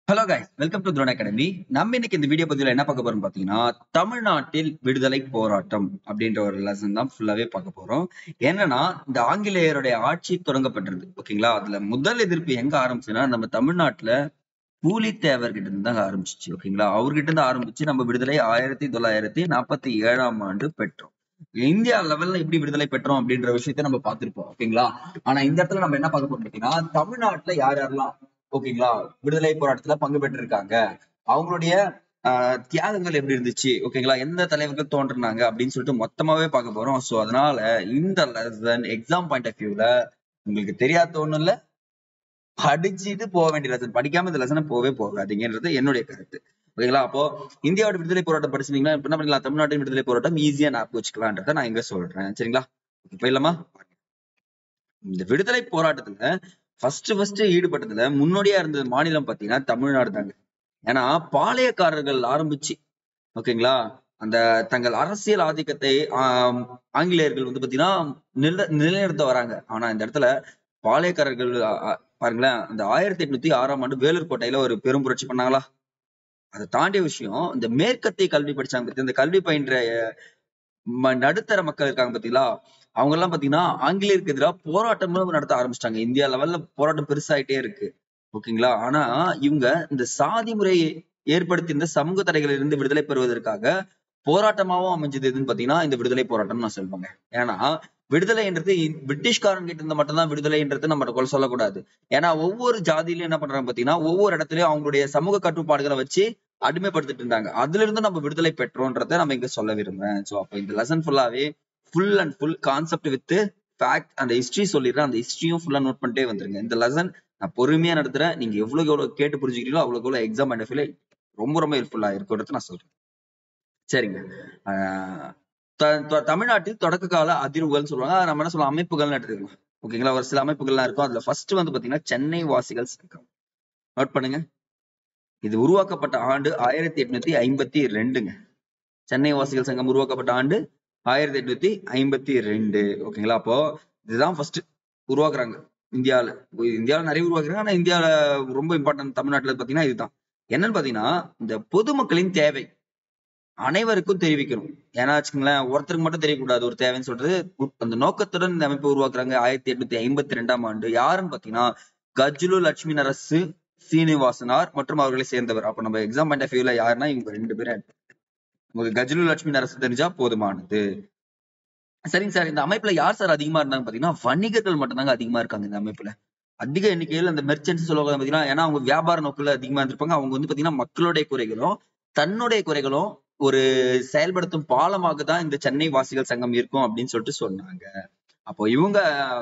Hello guys welcome to Throne Academy நம்ம இன்னைக்கு இந்த வீடியோ பதிவில் என்ன பார்க்க போறோம் பாத்தீங்கன்னா தமிழ்நாட்டில் விடுதலை போராட்டம் அப்படின்ற ஒரு லெசன் தான் ஃபுல்லாவே பார்க்க போறோம் என்னன்னா இந்த ஆங்கிலேயருடைய ஆட்சி தொடங்கப்பட்டிருது ஓகேங்களா அதுல முதல் எதிர்ப்பு எங்க ஆரம்பிச்சுன்னா நம்ம தமிழ்நாட்டுல பூலித்தேவர்கிட்ட இருந்து தான் ஆரம்பிச்சிச்சு ஓகேங்களா அவர்கிட்ட இருந்து ஆரம்பிச்சு நம்ம விடுதலை ஆயிரத்தி தொள்ளாயிரத்தி நாற்பத்தி ஏழாம் ஆண்டு பெற்றோம் இந்தியா லெவல்ல எப்படி விடுதலை பெற்றோம் அப்படின்ற விஷயத்த நம்ம பார்த்திருப்போம் ஓகேங்களா ஆனா இந்த இடத்துல நம்ம என்ன பார்க்க போறோம் பாத்தீங்கன்னா தமிழ்நாட்டுல யார் யாரெல்லாம் ஓகேங்களா விடுதலை போராட்டத்துல பங்கு பெற்றிருக்காங்க அவங்களுடைய ஆஹ், தியாகங்கள் எப்படி இருந்துச்சு ஓகேங்களா எந்த தலைவர்கள் தோன்றுனாங்க அப்படின்னு சொல்லிட்டு மொத்தமாவே பார்க்க போறோம் சோ அதனால இந்த லெசன் எக்ஸாம் பாயிண்ட் ஆஃப் வியூல உங்களுக்கு தெரியாத ஒண்ணும் இல்ல படிச்சுட்டு போக வேண்டிய லெசன் படிக்காம இந்த லெசனை போகவே போகாதீங்கன்றது என்னுடைய கருத்து ஓகேங்களா அப்போ இந்தியாவோட விடுதலை போராட்டம் படிச்சிருந்தீங்கன்னா இப்ப என்ன பண்ணலாம் தமிழ்நாட்டின் விடுதலை போராட்டம் ஈஸியா ஞாபகம் வச்சுக்கலான்றத நான் இங்க சொல்றேன் சரிங்களா போயிடலாமா இந்த விடுதலை போராட்டத்துல ஃபர்ஸ்ட் ஃபர்ஸ்ட் ஈடுபட்டதுல முன்னோடியா இருந்த மாநிலம் பாத்தீங்கன்னா தமிழ்நாடு தாங்க ஏன்னா பாளையக்காரர்கள் ஆரம்பிச்சு ஓகேங்களா அந்த தங்கள் அரசியல் ஆதிக்கத்தை ஆம், ஆங்கிலேயர்கள் வந்து பாத்தீங்கன்னா நில நிலைநிறுத்த வராங்க ஆனா இந்த இடத்துல பாளையக்காரர்கள் ஆ, ஆ, பாருங்களேன் அந்த ஆயிரத்தி எட்நூத்தி ஆறாம் ஆண்டு வேலூர் கோட்டையில ஒரு பெரும் புரட்சி பண்ணாங்களா அதை தாண்டிய விஷயம் இந்த மேற்கத்திய கல்வி படிச்சாங்க பத்தி இந்த கல்வி பயின்ற ம- நடுத்தர மக்கள் இருக்காங்க பாத்தீங்களா அவங்க எல்லாம் பாத்தீங்கன்னா ஆங்கிலேயருக்கு எதிராக போராட்டம்னு நடத்த ஆரம்பிச்சிட்டாங்க இந்தியா லெவல்ல போராட்டம் பெருசாயிட்டே இருக்கு ஓகேங்களா ஆனா இவங்க இந்த சாதி முறையை ஏற்படுத்தி இந்த சமூக தடைகளில் இருந்து விடுதலை பெறுவதற்காக போராட்டமாவும் அமைஞ்சது எதுன்னு பாத்தீங்கன்னா இந்த விடுதலை போராட்டம் நான் சொல்லுவாங்க ஏன்னா விடுதலைன்றது இ- பிரிட்டிஷ்காரன் கிட்ட இருந்து மட்டும்தான் விடுதலைன்றது நம்ம கொலை சொல்லக்கூடாது ஏன்னா ஒவ்வொரு ஜாதியிலும் என்ன பண்றாங்க பாத்தீங்கன்னா ஒவ்வொரு இடத்துலயும் அவங்களுடைய சமூக கட்டுப்பாடுகளை வச்சு அடிமைப்படுத்திட்டு இருந்தாங்க அதுல இருந்து நம்ம விடுதலை பெற்றோன்றத நம்ம இங்க சொல்ல விரும்புறேன் சோ அப்ப இந்த லெசன் ஃபுல்லாவே full and full concept with fact அந்த ஹிஸ்டரி சொல்லிடுறேன் அந்த ஹிஸ்டரியும் ஃபுல்லா நோட் பண்ணிட்டே வந்துருங்க இந்த லெசன் நான் பொறுமையா நடத்துறேன் நீங்க எவ்வளவுக்கு எவ்வளவு கேட்டு புரிஞ்சுக்கிறீங்களோ அவ்வளவுக்கு எவ்வளவு எக்ஸாம் அண்ட் ரொம்ப ரொம்ப ஹெல்ப்ஃபுல்லா இருக்கும்ன்றது நான் சொல்றேன் சரிங்க ஆஹ் த- த- தமிழ்நாட்டில் தொடக்க கால அதிர்வுகள்னு சொல்லுவாங்க அதை நம்ம என்ன சொல்லலாம் அமைப்புகள்னு எடுத்துக்கலாம் ஓகேங்களா ஒரு சில அமைப்புகள்லாம் இருக்கும் அதுல ஃபர்ஸ்ட் வந்து பாத்தீங்கன்னா சென்னை வாசிகள் சங்கம் நோட் பண்ணுங்க இது உருவாக்கப்பட்ட ஆண்டு ஆயிரத்தி எட்நூத்தி ஐம்பத்தி ரெண்டுங்க சென்னை வாசிகள் சங்கம் உருவாக்கப்பட்ட ஆண்டு ஆயிரத்தி எட்நூத்தி ஐம்பத்தி ரெண்டு ஓகேங்களா அப்போ இதுதான் ஃபர்ஸ்ட் உருவாக்குறாங்க இந்தியால இந்தியாவில நிறைய உருவாக்குறாங்க ஆனா இந்தியால ரொம்ப இம்பார்ட்டன்ட் தமிழ்நாட்டுல பாத்தீங்கன்னா இதுதான் என்னன்னு பாத்தீங்கன்னா இந்த பொதுமக்களின் தேவை அனைவருக்கும் தெரிவிக்கணும் ஏன்னா வச்சுக்கோங்களேன் ஒருத்தருக்கு மட்டும் தெரியக்கூடாது ஒரு தேவைன்னு சொல்றது உ- அந்த நோக்கத்துடன் இந்த அமைப்பை உருவாக்குறாங்க ஆயிரத்தி எட்நூத்தி ஐம்பத்தி ரெண்டாம் ஆண்டு யாருன்னு பாத்தீங்கன்னா கஜ்லு லட்சுமி நரசு சீனிவாசனார் மற்றும் அவர்களை சேர்ந்தவர் அப்ப நம்ம எக்ஸாம் பாயிண்ட் ஆஃப் வியூல யாருன்னா இவங்க ரெண்டு பேரும் உங்களுக்கு கஜ்லு லட்சுமி நரசு தெரிஞ்சா போதுமானது சரிங்க சார் இந்த அமைப்புல யார் சார் அதிகமா இருந்தாங்க பாத்தீங்கன்னா வணிகர்கள் மட்டும்தாங்க அதிகமா இருக்காங்க இந்த அமைப்புல அதிக எண்ணிக்கையில் அந்த மெர்ச்சன்ஸ் சொல்லுவாங்க பாத்தீங்கன்னா ஏன்னா அவங்க வியாபார நோக்குல அதிகமா இருந்திருப்பாங்க அவங்க வந்து பாத்தீங்கன்னா மக்களுடைய குறைகளும் தன்னுடைய குறைகளும் ஒரு செயல்படுத்தும் பாலமாக தான் இந்த சென்னை வாசிகள் சங்கம் இருக்கும் அப்படின்னு சொல்லிட்டு சொன்னாங்க அப்போ இவங்க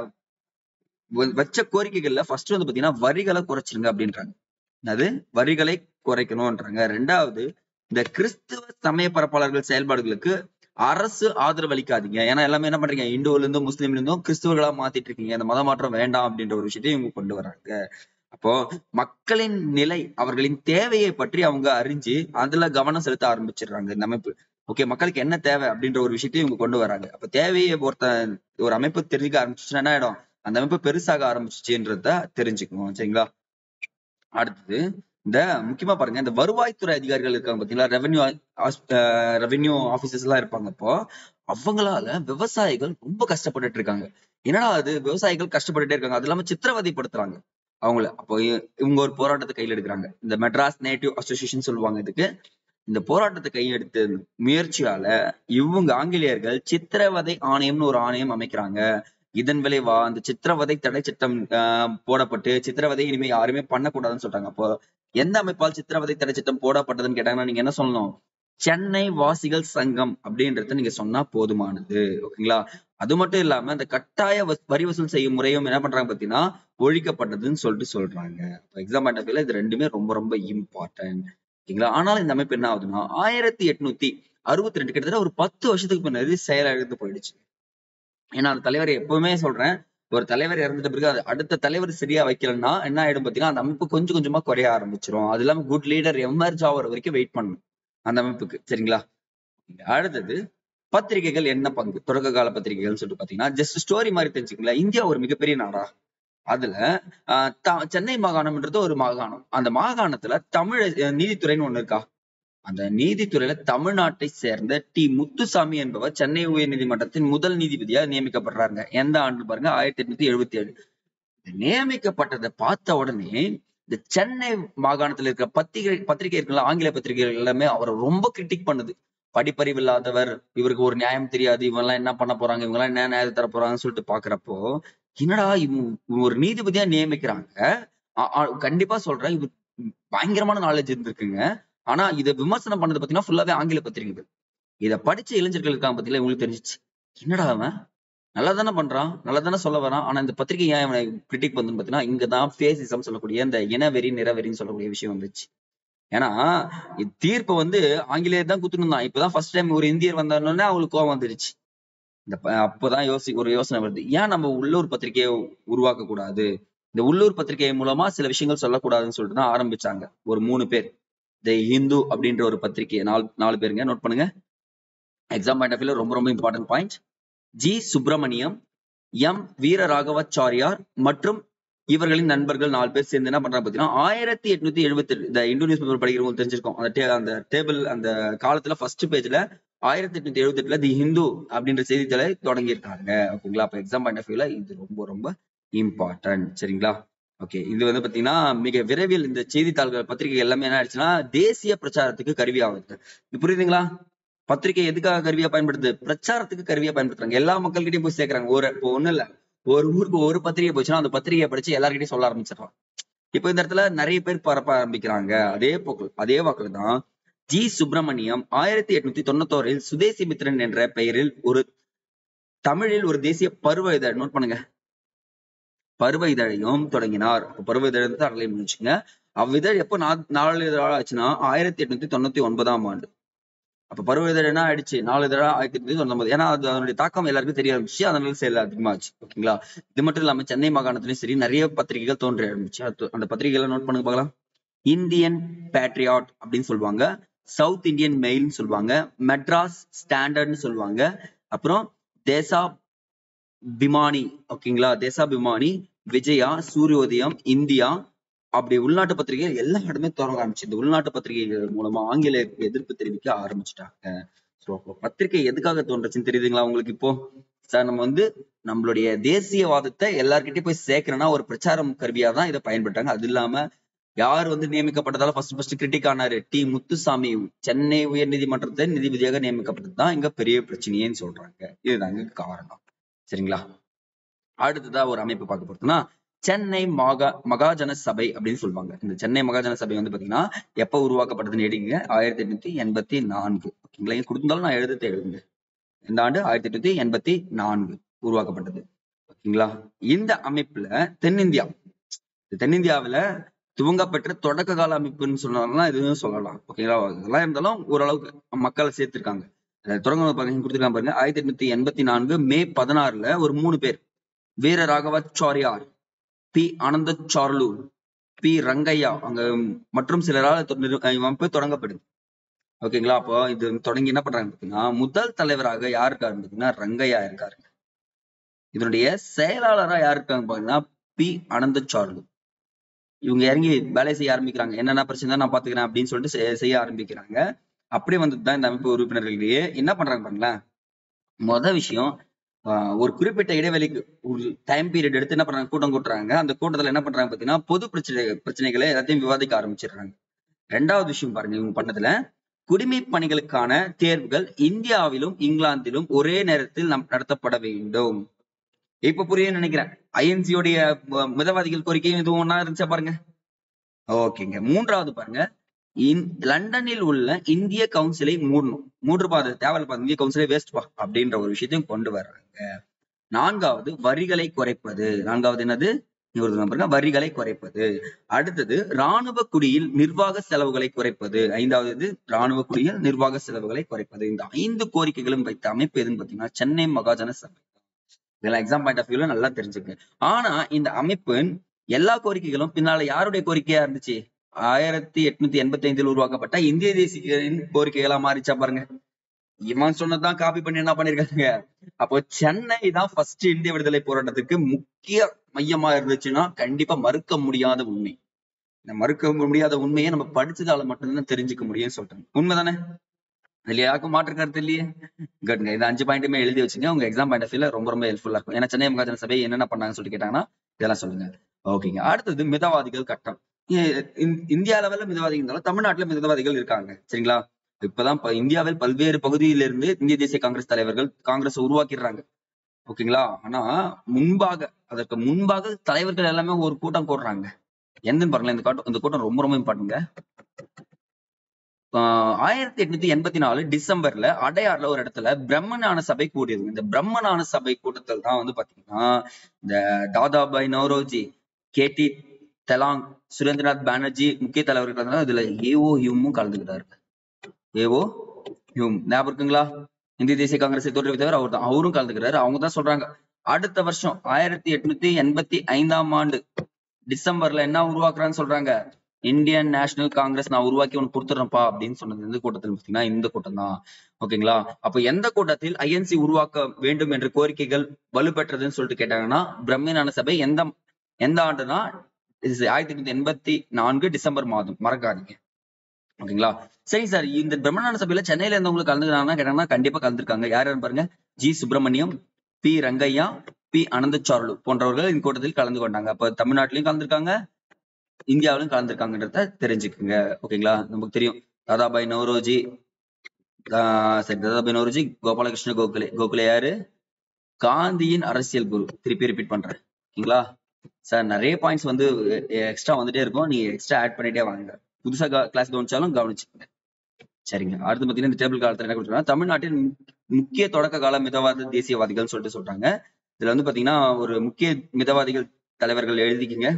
வ- வச்ச கோரிக்கைகள்ல ஃபர்ஸ்ட் வந்து பாத்தீங்கன்னா வரிகளை குறைச்சிருங்க அப்படின்றாங்க அது வரிகளை குறைக்கணும்ன்றாங்க ரெண்டாவது இந்த கிறிஸ்துவ சமய பரப்பாளர்கள் செயல்பாடுகளுக்கு அரசு ஆதரவு அளிக்காதீங்க ஏன்னா எல்லாமே என்ன பண்றீங்க இந்துல இருந்தும் முஸ்லீம்ல இருந்தும் கிறிஸ்துவர்களா மாத்திட்டு இருக்கீங்க அந்த மத மாற்றம் வேண்டாம் அப்படின்ற ஒரு விஷயத்தையும் இவங்க கொண்டு வராங்க அப்போ மக்களின் நிலை அவர்களின் தேவையை பற்றி அவங்க அறிஞ்சு அதுல கவனம் செலுத்த ஆரம்பிச்சிடுறாங்க இந்த அமைப்பு ஓகே மக்களுக்கு என்ன தேவை அப்படின்ற ஒரு விஷயத்தையும் இவங்க கொண்டு வராங்க அப்ப தேவையை ஒருத்த ஒரு அமைப்பு தெரிஞ்சுக்க ஆரம்பிச்சுன்னா என்ன ஆயிடும் அந்த அமைப்பு பெருசாக ஆரம்பிச்சுன்றத தெரிஞ்சுக்கணும் சரிங்களா அடுத்தது இந்த முக்கியமா பாருங்க இந்த வருவாய்த்துறை அதிகாரிகள் இருக்காங்க பாத்தீங்களா ரெவென்யூ ரெவென்யூ ஆபீசர்ஸ் எல்லாம் இருப்பாங்க இப்போ அவங்களால விவசாயிகள் ரொம்ப கஷ்டப்பட்டுட்டு இருக்காங்க என்னடா அது விவசாயிகள் கஷ்டப்பட்டுட்டே இருக்காங்க அது இல்லாம சித்திரவதைப்படுத்துறாங்க அவங்கள அப்போ இ- இவங்க ஒரு போராட்டத்தை கையில் எடுக்கிறாங்க இந்த மெட்ராஸ் நேட்டிவ் அசோசியேஷன் சொல்லுவாங்க இதுக்கு இந்த போராட்டத்தை கையெடுத்த முயற்சியால இவங்க ஆங்கிலேயர்கள் சித்திரவதை ஆணையம்னு ஒரு ஆணையம் அமைக்கிறாங்க இதன் விளைவா அந்த சித்திரவதை தடை சட்டம் ஆஹ், போடப்பட்டு சித்திரவதை இனிமே யாருமே பண்ணக்கூடாதுன்னு சொல்றாங்க அப்போ எந்த அமைப்பால் சித்திரவதை தடை சட்டம் போடப்பட்டதுன்னு கேட்டாங்கன்னா நீங்க என்ன சொல்லணும் சென்னை வாசிகள் சங்கம் அப்படின்றத நீங்க சொன்னா போதுமானது ஓகேங்களா அது மட்டும் இல்லாம இந்த கட்டாய வஸ்- வரி வசூல் செய்யும் முறையும் என்ன பண்றாங்க பாத்தீங்கன்னா ஒழிக்கப்பட்டதுன்னு சொல்லிட்டு சொல்றாங்க எக்ஸாம் பாயிண்ட் ஆஃப் இது ரெண்டுமே ரொம்ப ரொம்ப இம்பார்ட்டன்ட் ஓகேங்களா ஆனாலும் இந்த அமைப்பு என்ன ஆகுதுன்னா ஆயிரத்தி எட்நூத்தி அறுபத்தி ரெண்டு கிட்டத்தட்ட ஒரு பத்து வருஷத்துக்கு பின்னாடி செயலிழந்து போயிடுச்சு ஏன்னா அந்த தலைவர் எப்பவுமே சொல்றேன் ஒரு தலைவர் இறந்துட்ட பிறகு அது அடுத்த தலைவர் சரியா வைக்கலன்னா என்ன ஆயிடும் பாத்தீங்கன்னா அந்த அமைப்பு கொஞ்சம் கொஞ்சமா குறைய ஆரம்பிச்சிரும் அது இல்லாம குட் லீடர் எமர்ஜ் ஆகிற வரைக்கும் வெயிட் பண்ணணும் அந்த அமைப்புக்கு சரிங்களா அடுத்தது பத்திரிகைகள் என்ன பங்கு தொடக்க கால பத்திரிகைகள் சொல்லிட்டு பாத்தீங்கன்னா ஜஸ்ட் ஸ்டோரி மாதிரி தெரிஞ்சுக்கல இந்தியா ஒரு மிகப்பெரிய நாடா அதுல ஆஹ் த- சென்னை மாகாணம்ன்றது ஒரு மாகாணம் அந்த மாகாணத்துல தமிழ் அஹ் நீதித்துறைன்னு ஒண்ணு இருக்கா அந்த நீதித்துறையில தமிழ்நாட்டை சேர்ந்த டி முத்துசாமி என்பவர் சென்னை உயர்நீதிமன்றத்தின் முதல் நீதிபதியா நியமிக்கப்படுறாங்க எந்த ஆண்டு பாருங்க ஆயிரத்தி எட்நூத்தி எழுபத்தி ஏழு நியமிக்கப்பட்டதை பார்த்த உடனே இந்த சென்னை மாகாணத்துல இருக்கிற பத்திரிகை பத்திரிகை இருக்குல்ல ஆங்கில பத்திரிகைகள் எல்லாமே அவரை ரொம்ப கிரிட்டிக் பண்ணுது படிப்பறிவு இல்லாதவர் இவருக்கு ஒரு நியாயம் தெரியாது இவங்க எல்லாம் என்ன பண்ண போறாங்க இவங்க எல்லாம் என்ன நியாயத்தை தர போறாங்கன்னு சொல்லிட்டு பாக்குறப்போ என்னடா இவங்க இவங்க ஒரு நீதிபதியா நியமிக்கிறாங்க ஆ- ஆ, கண்டிப்பா சொல்றேன் இவர் பயங்கரமான நாலேஜ் இருந்திருக்குங்க ஆனா இதை விமர்சனம் பண்ணது பாத்தீங்கன்னா ஃபுல்லாவே ஆங்கில பத்திரிகைகள் இதை படிச்ச இளைஞர்கள் இருக்காங்க பத்தியில இவங்களுக்கு தெரிஞ்சிச்சு என்னடா அவன் நல்லா தானே பண்றான் நல்லா தானே சொல்ல வரான் ஆனா இந்த பத்திரிகை ஏன் இவனை கிரிட்டிக் பண்ணுன்னு பாத்தீங்கன்னா இங்கதான் ஃபேசிசம் சொல்லக்கூடிய இந்த இனவெறி நிறவெறின்னு சொல்லக்கூடிய விஷயம் வந்துச்சு ஏன்னா இது தீர்ப்பை வந்து ஆங்கிலேயர் தான் குத்துன்னு இருந்தான் இப்பதான் ஃபர்ஸ்ட் டைம் ஒரு இந்தியர் வந்தாருன்னே அவங்களுக்கு கோவம் வந்துருச்சு இந்த ப- அப்பதான் யோசி ஒரு யோசனை வருது ஏன் நம்ம உள்ளூர் பத்திரிகையை உருவாக்க கூடாது இந்த உள்ளூர் பத்திரிகை மூலமா சில விஷயங்கள் சொல்லக்கூடாதுன்னு சொல்லிட்டு தான் ஆரம்பிச்சாங்க ஒரு மூணு பேர் த ஹிந்து அப்படின்ற ஒரு பத்திரிகை நாலு நாலு பேருங்க நோட் பண்ணுங்க எக்ஸாம் பாயிண்ட் ஆஃப் வியூல ரொம்ப ரொம்ப important point G Subramaniam M Veeraraghavachariar மற்றும் இவர்களின் நண்பர்கள் நாலு பேர் சேர்ந்து என்ன பண்றாங்க பாத்தீங்கன்னா ஆயிரத்தி எட்நூத்தி எழுபத்தி எட்டு இந்த இந்து நியூஸ் பேப்பர் படிக்கிறவங்களுக்கு தெரிஞ்சிருக்கும் அந்த டே- அந்த டேபிள் அந்த காலத்துல ஃபர்ஸ்ட் பேஜ்ல ஆயிரத்தி எட்நூத்தி எழுபத்தி எட்டுல தி ஹிந்து அப்படின்ற செய்தித்தாளை தொடங்கியிருக்காங்க ஓகேங்களா அப்ப எக்ஸாம் பாயிண்ட் ஆஃப் வியூல இது ரொம்ப ரொம்ப இம்பார்ட்டன்ட் சரிங்களா ஓகே இது வந்து பாத்தீங்கன்னா மிக விரைவில் இந்த செய்தித்தாள்கள் பத்திரிகை எல்லாமே என்ன ஆயிடுச்சுன்னா தேசிய பிரச்சாரத்துக்கு கருவி ஆகுது இது புரியுதுங்களா பத்திரிகை எதுக்காக கருவியா பயன்படுது பிரச்சாரத்துக்கு கருவியா பயன்படுத்துறாங்க எல்லா மக்கள்கிட்டயும் போய் சேர்க்கறாங்க ஒரு இப்போ ஒண்ணும் இல்ல ஒரு ஊருக்கு ஒரு பத்திரிகை போச்சுன்னா அந்த பத்திரிகையை படிச்சு எல்லார்கிட்டயும் சொல்ல ஆரம்பிச்சிடறான் இப்போ இந்த இடத்துல நிறைய பேர் பரப்ப ஆரம்பிக்கிறாங்க அதே போக்கு அதே வாக்குல தான் ஜி சுப்பிரமணியம் ஆயிரத்தி எட்நூத்தி தொண்ணூத்தோரில் சுதேசி மித்திரன் என்ற பெயரில் ஒரு தமிழில் ஒரு தேசிய பருவ இதழ் நோட் பண்ணுங்க பருவ இதழையும் தொடங்கினார் அப்ப பருவ இதழ் வந்து அடலை முடிச்சுங்க அவ்விதழ் எப்போ நா- நாலு இதழ் ஆச்சுன்னா ஆயிரத்தி எட்நூத்தி தொண்ணூத்தி ஒன்பதாம் ஆண்டு அப்ப பருவ இதழ் என்ன ஆயிடுச்சு நாலு இதழா ஆயிரத்தி எட்நூத்தி தொண்ணூத்தி ஏன்னா அது அதனுடைய தாக்கம் எல்லாருக்கும் தெரிய ஆரம்பிச்சு அதனால சேல் அதிகமாச்சு ஓகேங்களா இது மட்டும் இல்லாம சென்னை மாகாணத்திலயும் சரி நிறைய பத்திரிகைகள் தோன்றி ஆரம்பிச்சு அது- அந்த பத்திரிகைகளை நோட் பண்ணுங்க பார்க்கலாம் இந்தியன் பேட்ரியாட் அப்படின்னு சொல்லுவாங்க சவுத் இந்தியன் மெயில்னு சொல்லுவாங்க மெட்ராஸ் ஸ்டாண்டர்ட்னு சொல்லுவாங்க அப்புறம் தேசா பிமானி ஓகேங்களா தேசாபிமானி விஜயா சூரியோதயம் இந்தியா அப்படி உள்நாட்டு பத்திரிகை எல்லா இடமே தொடங்க ஆரம்பிச்சு இந்த உள்நாட்டு பத்திரிகைகள் மூலமா ஆங்கிலேயருக்கு எதிர்ப்பு தெரிவிக்க ஆரம்பிச்சுட்டாங்க ஸோ அப்போ பத்திரிகை எதுக்காக தோன்றுச்சுன்னு தெரியுதுங்களா உங்களுக்கு இப்போ சார் நம்ம வந்து நம்மளுடைய தேசியவாதத்தை எல்லார்கிட்டயும் போய் சேர்க்கணும்னா ஒரு பிரச்சாரம் கருவியா தான் இதை பயன்பட்டாங்க அது இல்லாம யார் வந்து நியமிக்கப்பட்டதால ஃபர்ஸ்ட் ஃபர்ஸ்ட் கிரிட்டிக் ஆனாரு டி முத்துசாமி சென்னை உயர் நீதிமன்றத்தை நீதிபதியாக நியமிக்கப்பட்டது தான் இங்க பெரிய பிரச்சனையேன்னு சொல்றாங்க இதுதாங்க காரணம் சரிங்களா அடுத்ததா ஒரு அமைப்பு பார்க்க போறதுன்னா சென்னை மகா மகாஜன சபை அப்படின்னு சொல்லுவாங்க இந்த சென்னை மகாஜன சபை வந்து பாத்தீங்கன்னா எப்ப உருவாக்கப்பட்டதுன்னு எடுங்க ஆயிரத்தி எட்நூத்தி எண்பத்தி நான்கு ஓகேங்களா இங்க கொடுத்தாலும் நான் எழுதத்தை எழுதுங்க இந்த ஆண்டு ஆயிரத்தி எட்நூத்தி எண்பத்தி நான்கு உருவாக்கப்பட்டது ஓகேங்களா இந்த அமைப்புல தென்னிந்தியா இந்த தென்னிந்தியாவுல துவங்கப்பெற்ற தொடக்க கால அமைப்புன்னு சொன்னாலும் இதுவும் சொல்லலாம் ஓகேங்களா இதெல்லாம் இருந்தாலும் ஓரளவுக்கு மக்களை சேர்த்திருக்காங்க அதுல தொடங்க பாருங்க கொடுத்துருக்காங்க பாருங்க ஆயிரத்தி எட்நூத்தி எண்பத்தி நான்கு மே பதினாறுல ஒரு மூணு பேர் வீர ராகவாச்சாரியார் பி ஆனந்தச்சார்லு பி ரங்கையா அங்க மற்றும் சிலரால் தொ- நிறு- அமைப்பு தொடங்கப்படுது ஓகேங்களா அப்போ இது தொடங்கி என்ன பண்றாங்க பாத்தீங்கன்னா முதல் தலைவராக யார் இருக்காரு பாத்தீங்கன்னா ரங்கையா இருக்காரு இதனுடைய செயலாளரா யார் இருக்காங்க பாத்தீங்கன்னா பி ஆனந்தச்சார்லு இவங்க இறங்கி வேலை செய்ய ஆரம்பிக்கிறாங்க என்னென்ன பிரச்சனை நான் பாத்துக்கிறேன் அப்படின்னு சொல்லிட்டு செய்- செய்ய ஆரம்பிக்கிறாங்க அப்படியே வந்ததுதான் இந்த அமைப்பு உறுப்பினர்களிடையே என்ன பண்றாங்க பாருங்களேன் முத விஷயம் ஆஹ் ஒரு குறிப்பிட்ட இடைவெளிக்கு ஒரு டைம் பீரியட் எடுத்து என்ன பண்றாங்க கூட்டம் கூட்டுறாங்க அந்த கூட்டத்துல என்ன பண்றாங்க பாத்தீங்கன்னா பொது பிரச்சனை பிரச்சனைகளை எல்லாத்தையும் விவாதிக்க ஆரம்பிச்சிடுறாங்க ரெண்டாவது விஷயம் பாருங்க இவங்க பண்ணதுல குடிமை பணிகளுக்கான தேர்வுகள் இந்தியாவிலும் இங்கிலாந்திலும் ஒரே நேரத்தில் நம் நடத்தப்பட வேண்டும் இப்ப புரியும்னு நினைக்கிறேன் ஐஎன்சியோடைய மிதவாதிகள் கோரிக்கையும் இதுவும் ஒண்ணா இருந்துச்சா பாருங்க ஓகேங்க மூன்றாவது பாருங்க இந்- லண்டனில் உள்ள இந்திய கவுன்சிலை மூடணும் மூன்று பாது தேவையில்ல பா இந்திய கவுன்சிலை வேஸ்ட் பா அப்படின்ற ஒரு விஷயத்தையும் கொண்டு வர்றாங்க நான்காவது வரிகளை குறைப்பது நான்காவது என்னது இங்க ஒரு பாருங்க வரிகளை குறைப்பது அடுத்தது ராணுவ குடியில் நிர்வாக செலவுகளை குறைப்பது ஐந்தாவது இது ராணுவ குடியில் நிர்வாக செலவுகளை குறைப்பது இந்த ஐந்து கோரிக்கைகளும் வைத்த அமைப்பு எதுன்னு பாத்தீங்கன்னா சென்னை மகாஜன சபை இதெல்லாம் எக்ஸாம் பாயிண்ட் ஆஃப் வியூல நல்லா தெரிஞ்சுக்க ஆனா இந்த அமைப்பின் எல்லா கோரிக்கைகளும் பின்னால யாருடைய கோரிக்கையா இருந்துச்சு ஆயிரத்தி எட்நூத்தி எண்பத்தி ஐந்தில் உருவாக்கப்பட்ட இந்திய தேசியரின் கோரிக்கைகளா மாறிச்சா பாருங்க இவன் சொன்னதான் காப்பி பண்ணி என்ன பண்ணிருக்காங்க அப்போ சென்னை தான் ஃபர்ஸ்ட் இந்திய விடுதலை போராட்டத்துக்கு முக்கிய மையமா இருந்துச்சுன்னா கண்டிப்பா மறுக்க முடியாத உண்மை இந்த மறுக்க முடியாத உண்மையை நம்ம படிச்சதால மட்டும்தான் தெரிஞ்சுக்க முடியும்னு சொல்றேன் உண்மைதானே இதுல யாருக்கும் மாற்று கருத்து இல்லையே குட்ங்க இந்த அஞ்சு பாயிண்ட்டுமே எழுதி வச்சுங்க உங்க எக்ஸாம் பாயிண்ட் ஆஃப் வியூல ரொம்ப ரொம்ப ஹெல்ப்ஃபுல்லா இருக்கும் ஏன்னா சென்னை மகாஜன சபை என்னென்ன பண்ணாங்கன்னு சொல்லிட்டு கேட்டாங்கன்னா இதெல்லாம் சொல்லுங்க ஓகேங்க அடுத்தது மிதவாதிகள் கட்டம் இ- இந்- இந்தியா லெவல்ல மிதவாதிகள் இருந்தாலும் தமிழ்நாட்டுல மிதவாதிகள் இருக்காங்க சரிங்களா இப்பதான் ப- இந்தியாவில் பல்வேறு பகுதியிலிருந்து இந்திய தேசிய காங்கிரஸ் தலைவர்கள் காங்கிரஸ் உருவாக்கிடுறாங்க ஓகேங்களா ஆனா முன்பாக அதற்கு முன்பாக தலைவர்கள் எல்லாமே ஒரு கூட்டம் போடுறாங்க என்னன்னு பாருங்களேன் இந்த கூட்டம் இந்த கூட்டம் ரொம்ப ரொம்ப இம்பார்ட்டன்ங்க ஆயிரத்தி எட்நூத்தி எண்பத்தி நாலு டிசம்பர்ல அடையாறுல ஒரு இடத்துல பிரம்மஞான சபை கூடியது இந்த பிரம்மஞான சபை கூட்டத்தில் தான் வந்து பாத்தீங்கன்னா இந்த தாதாபாய் நவ்ரோஜி கே டி தெலாங் சுரேந்திரநாத் பானர்ஜி முக்கிய தலைவர்கள் இருந்தாங்க. இதுல ஏஓ ஹியூமும் கலந்துக்கிறாரு ஏஓ ஹியூம் ஞாபகம் இருக்குங்களா இந்திய தேசிய காங்கிரஸை தோற்றுவித்தவர் அவர் தான் அவரும் கலந்துக்கிறாரு அவங்க தான் சொல்றாங்க அடுத்த வருஷம் ஆயிரத்தி எட்நூத்தி எண்பத்தி ஐந்தாம் ஆண்டு டிசம்பர்ல என்ன உருவாக்குறான்னு சொல்றாங்க இந்தியன் நேஷனல் காங்கிரஸ் நான் உருவாக்கி உனக்கு கொடுத்துறேன்ப்பா அப்படின்னு சொன்னது எந்த கூட்டத்தில் பார்த்தீங்கன்னா இந்த கூட்டம் தான் ஓகேங்களா அப்ப எந்த கூட்டத்தில் ஐஎன்சி உருவாக்க வேண்டும் என்ற கோரிக்கைகள் வலுப்பெற்றதுன்னு சொல்லிட்டு கேட்டாங்கன்னா பிரம்மஞான சபை எந்த எந்த ஆண்டுனா இது ஆயிரத்தி எட்நூத்தி எண்பத்தி நான்கு டிசம்பர் மாதம் மறக்காதீங்க ஓகேங்களா சரி சார் இந்த பிரம்மஞான சபையில சென்னையில இருந்தவங்களுக்கு கலந்துக்கிறாங்கன்னா கேட்டாங்கன்னா கண்டிப்பா கலந்துருக்காங்க யார் யாருன்னு பாருங்க G Subramaniam P Rangaiah P Anandacharlu போன்றவர்கள் இந்த கூட்டத்தில் கலந்து கொண்டாங்க அப்ப தமிழ்நாட்டிலையும் கலந்துருக்காங்க இந்தியாவிலும் கலந்துருக்காங்கன்றத தெரிஞ்சுக்குங்க ஓகேங்களா நமக்கு தெரியும் தாதாபாய் நவரோஜி ஆஹ் சரி தாதாபாய் நவரோஜி கோபாலகிருஷ்ண கோகலே கோகலே யாரு காந்தியின் அரசியல் குரு திருப்பி ரிப்பீட் பண்றேன் ஓகேங்களா சார் நிறைய பாயிண்ட்ஸ் வந்து எக்ஸ்ட்ரா வந்துட்டே இருக்கும் நீங்க எக்ஸ்ட்ரா ஆட் பண்ணிட்டே வாங்க புதுசா கிளாஸ் கவனிச்சாலும் கவனிச்சுக்கங்க சரிங்க அடுத்து பாத்தீங்கன்னா இந்த டேபிள் காலத்துல என்ன கொடுத்துருக்காங்க தமிழ்நாட்டின் முக்கிய தொடக்க கால மிதவாத தேசியவாதிகள் சொல்லிட்டு சொல்றாங்க இதுல வந்து பாத்தீங்கன்னா ஒரு முக்கிய மிதவாதிகள் தலைவர்கள் எழுதிக்கிங்க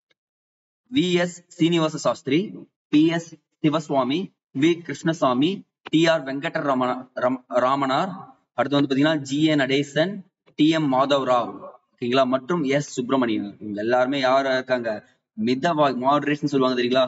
V S Srinivasa Sastri P S Sivaswami V Krishnaswami T R Venkata Ramana ரம்- ராமனார் அடுத்து வந்து பாத்தீங்கன்னா G N Natesan T M Madhav Rao ஓகேங்களா மற்றும் எஸ் சுப்பிரமணியன் இவங்க எல்லாருமே யாரா இருக்காங்க மிதவா மாடரேட்ஸ் சொல்லுவாங்க தெரியுங்களா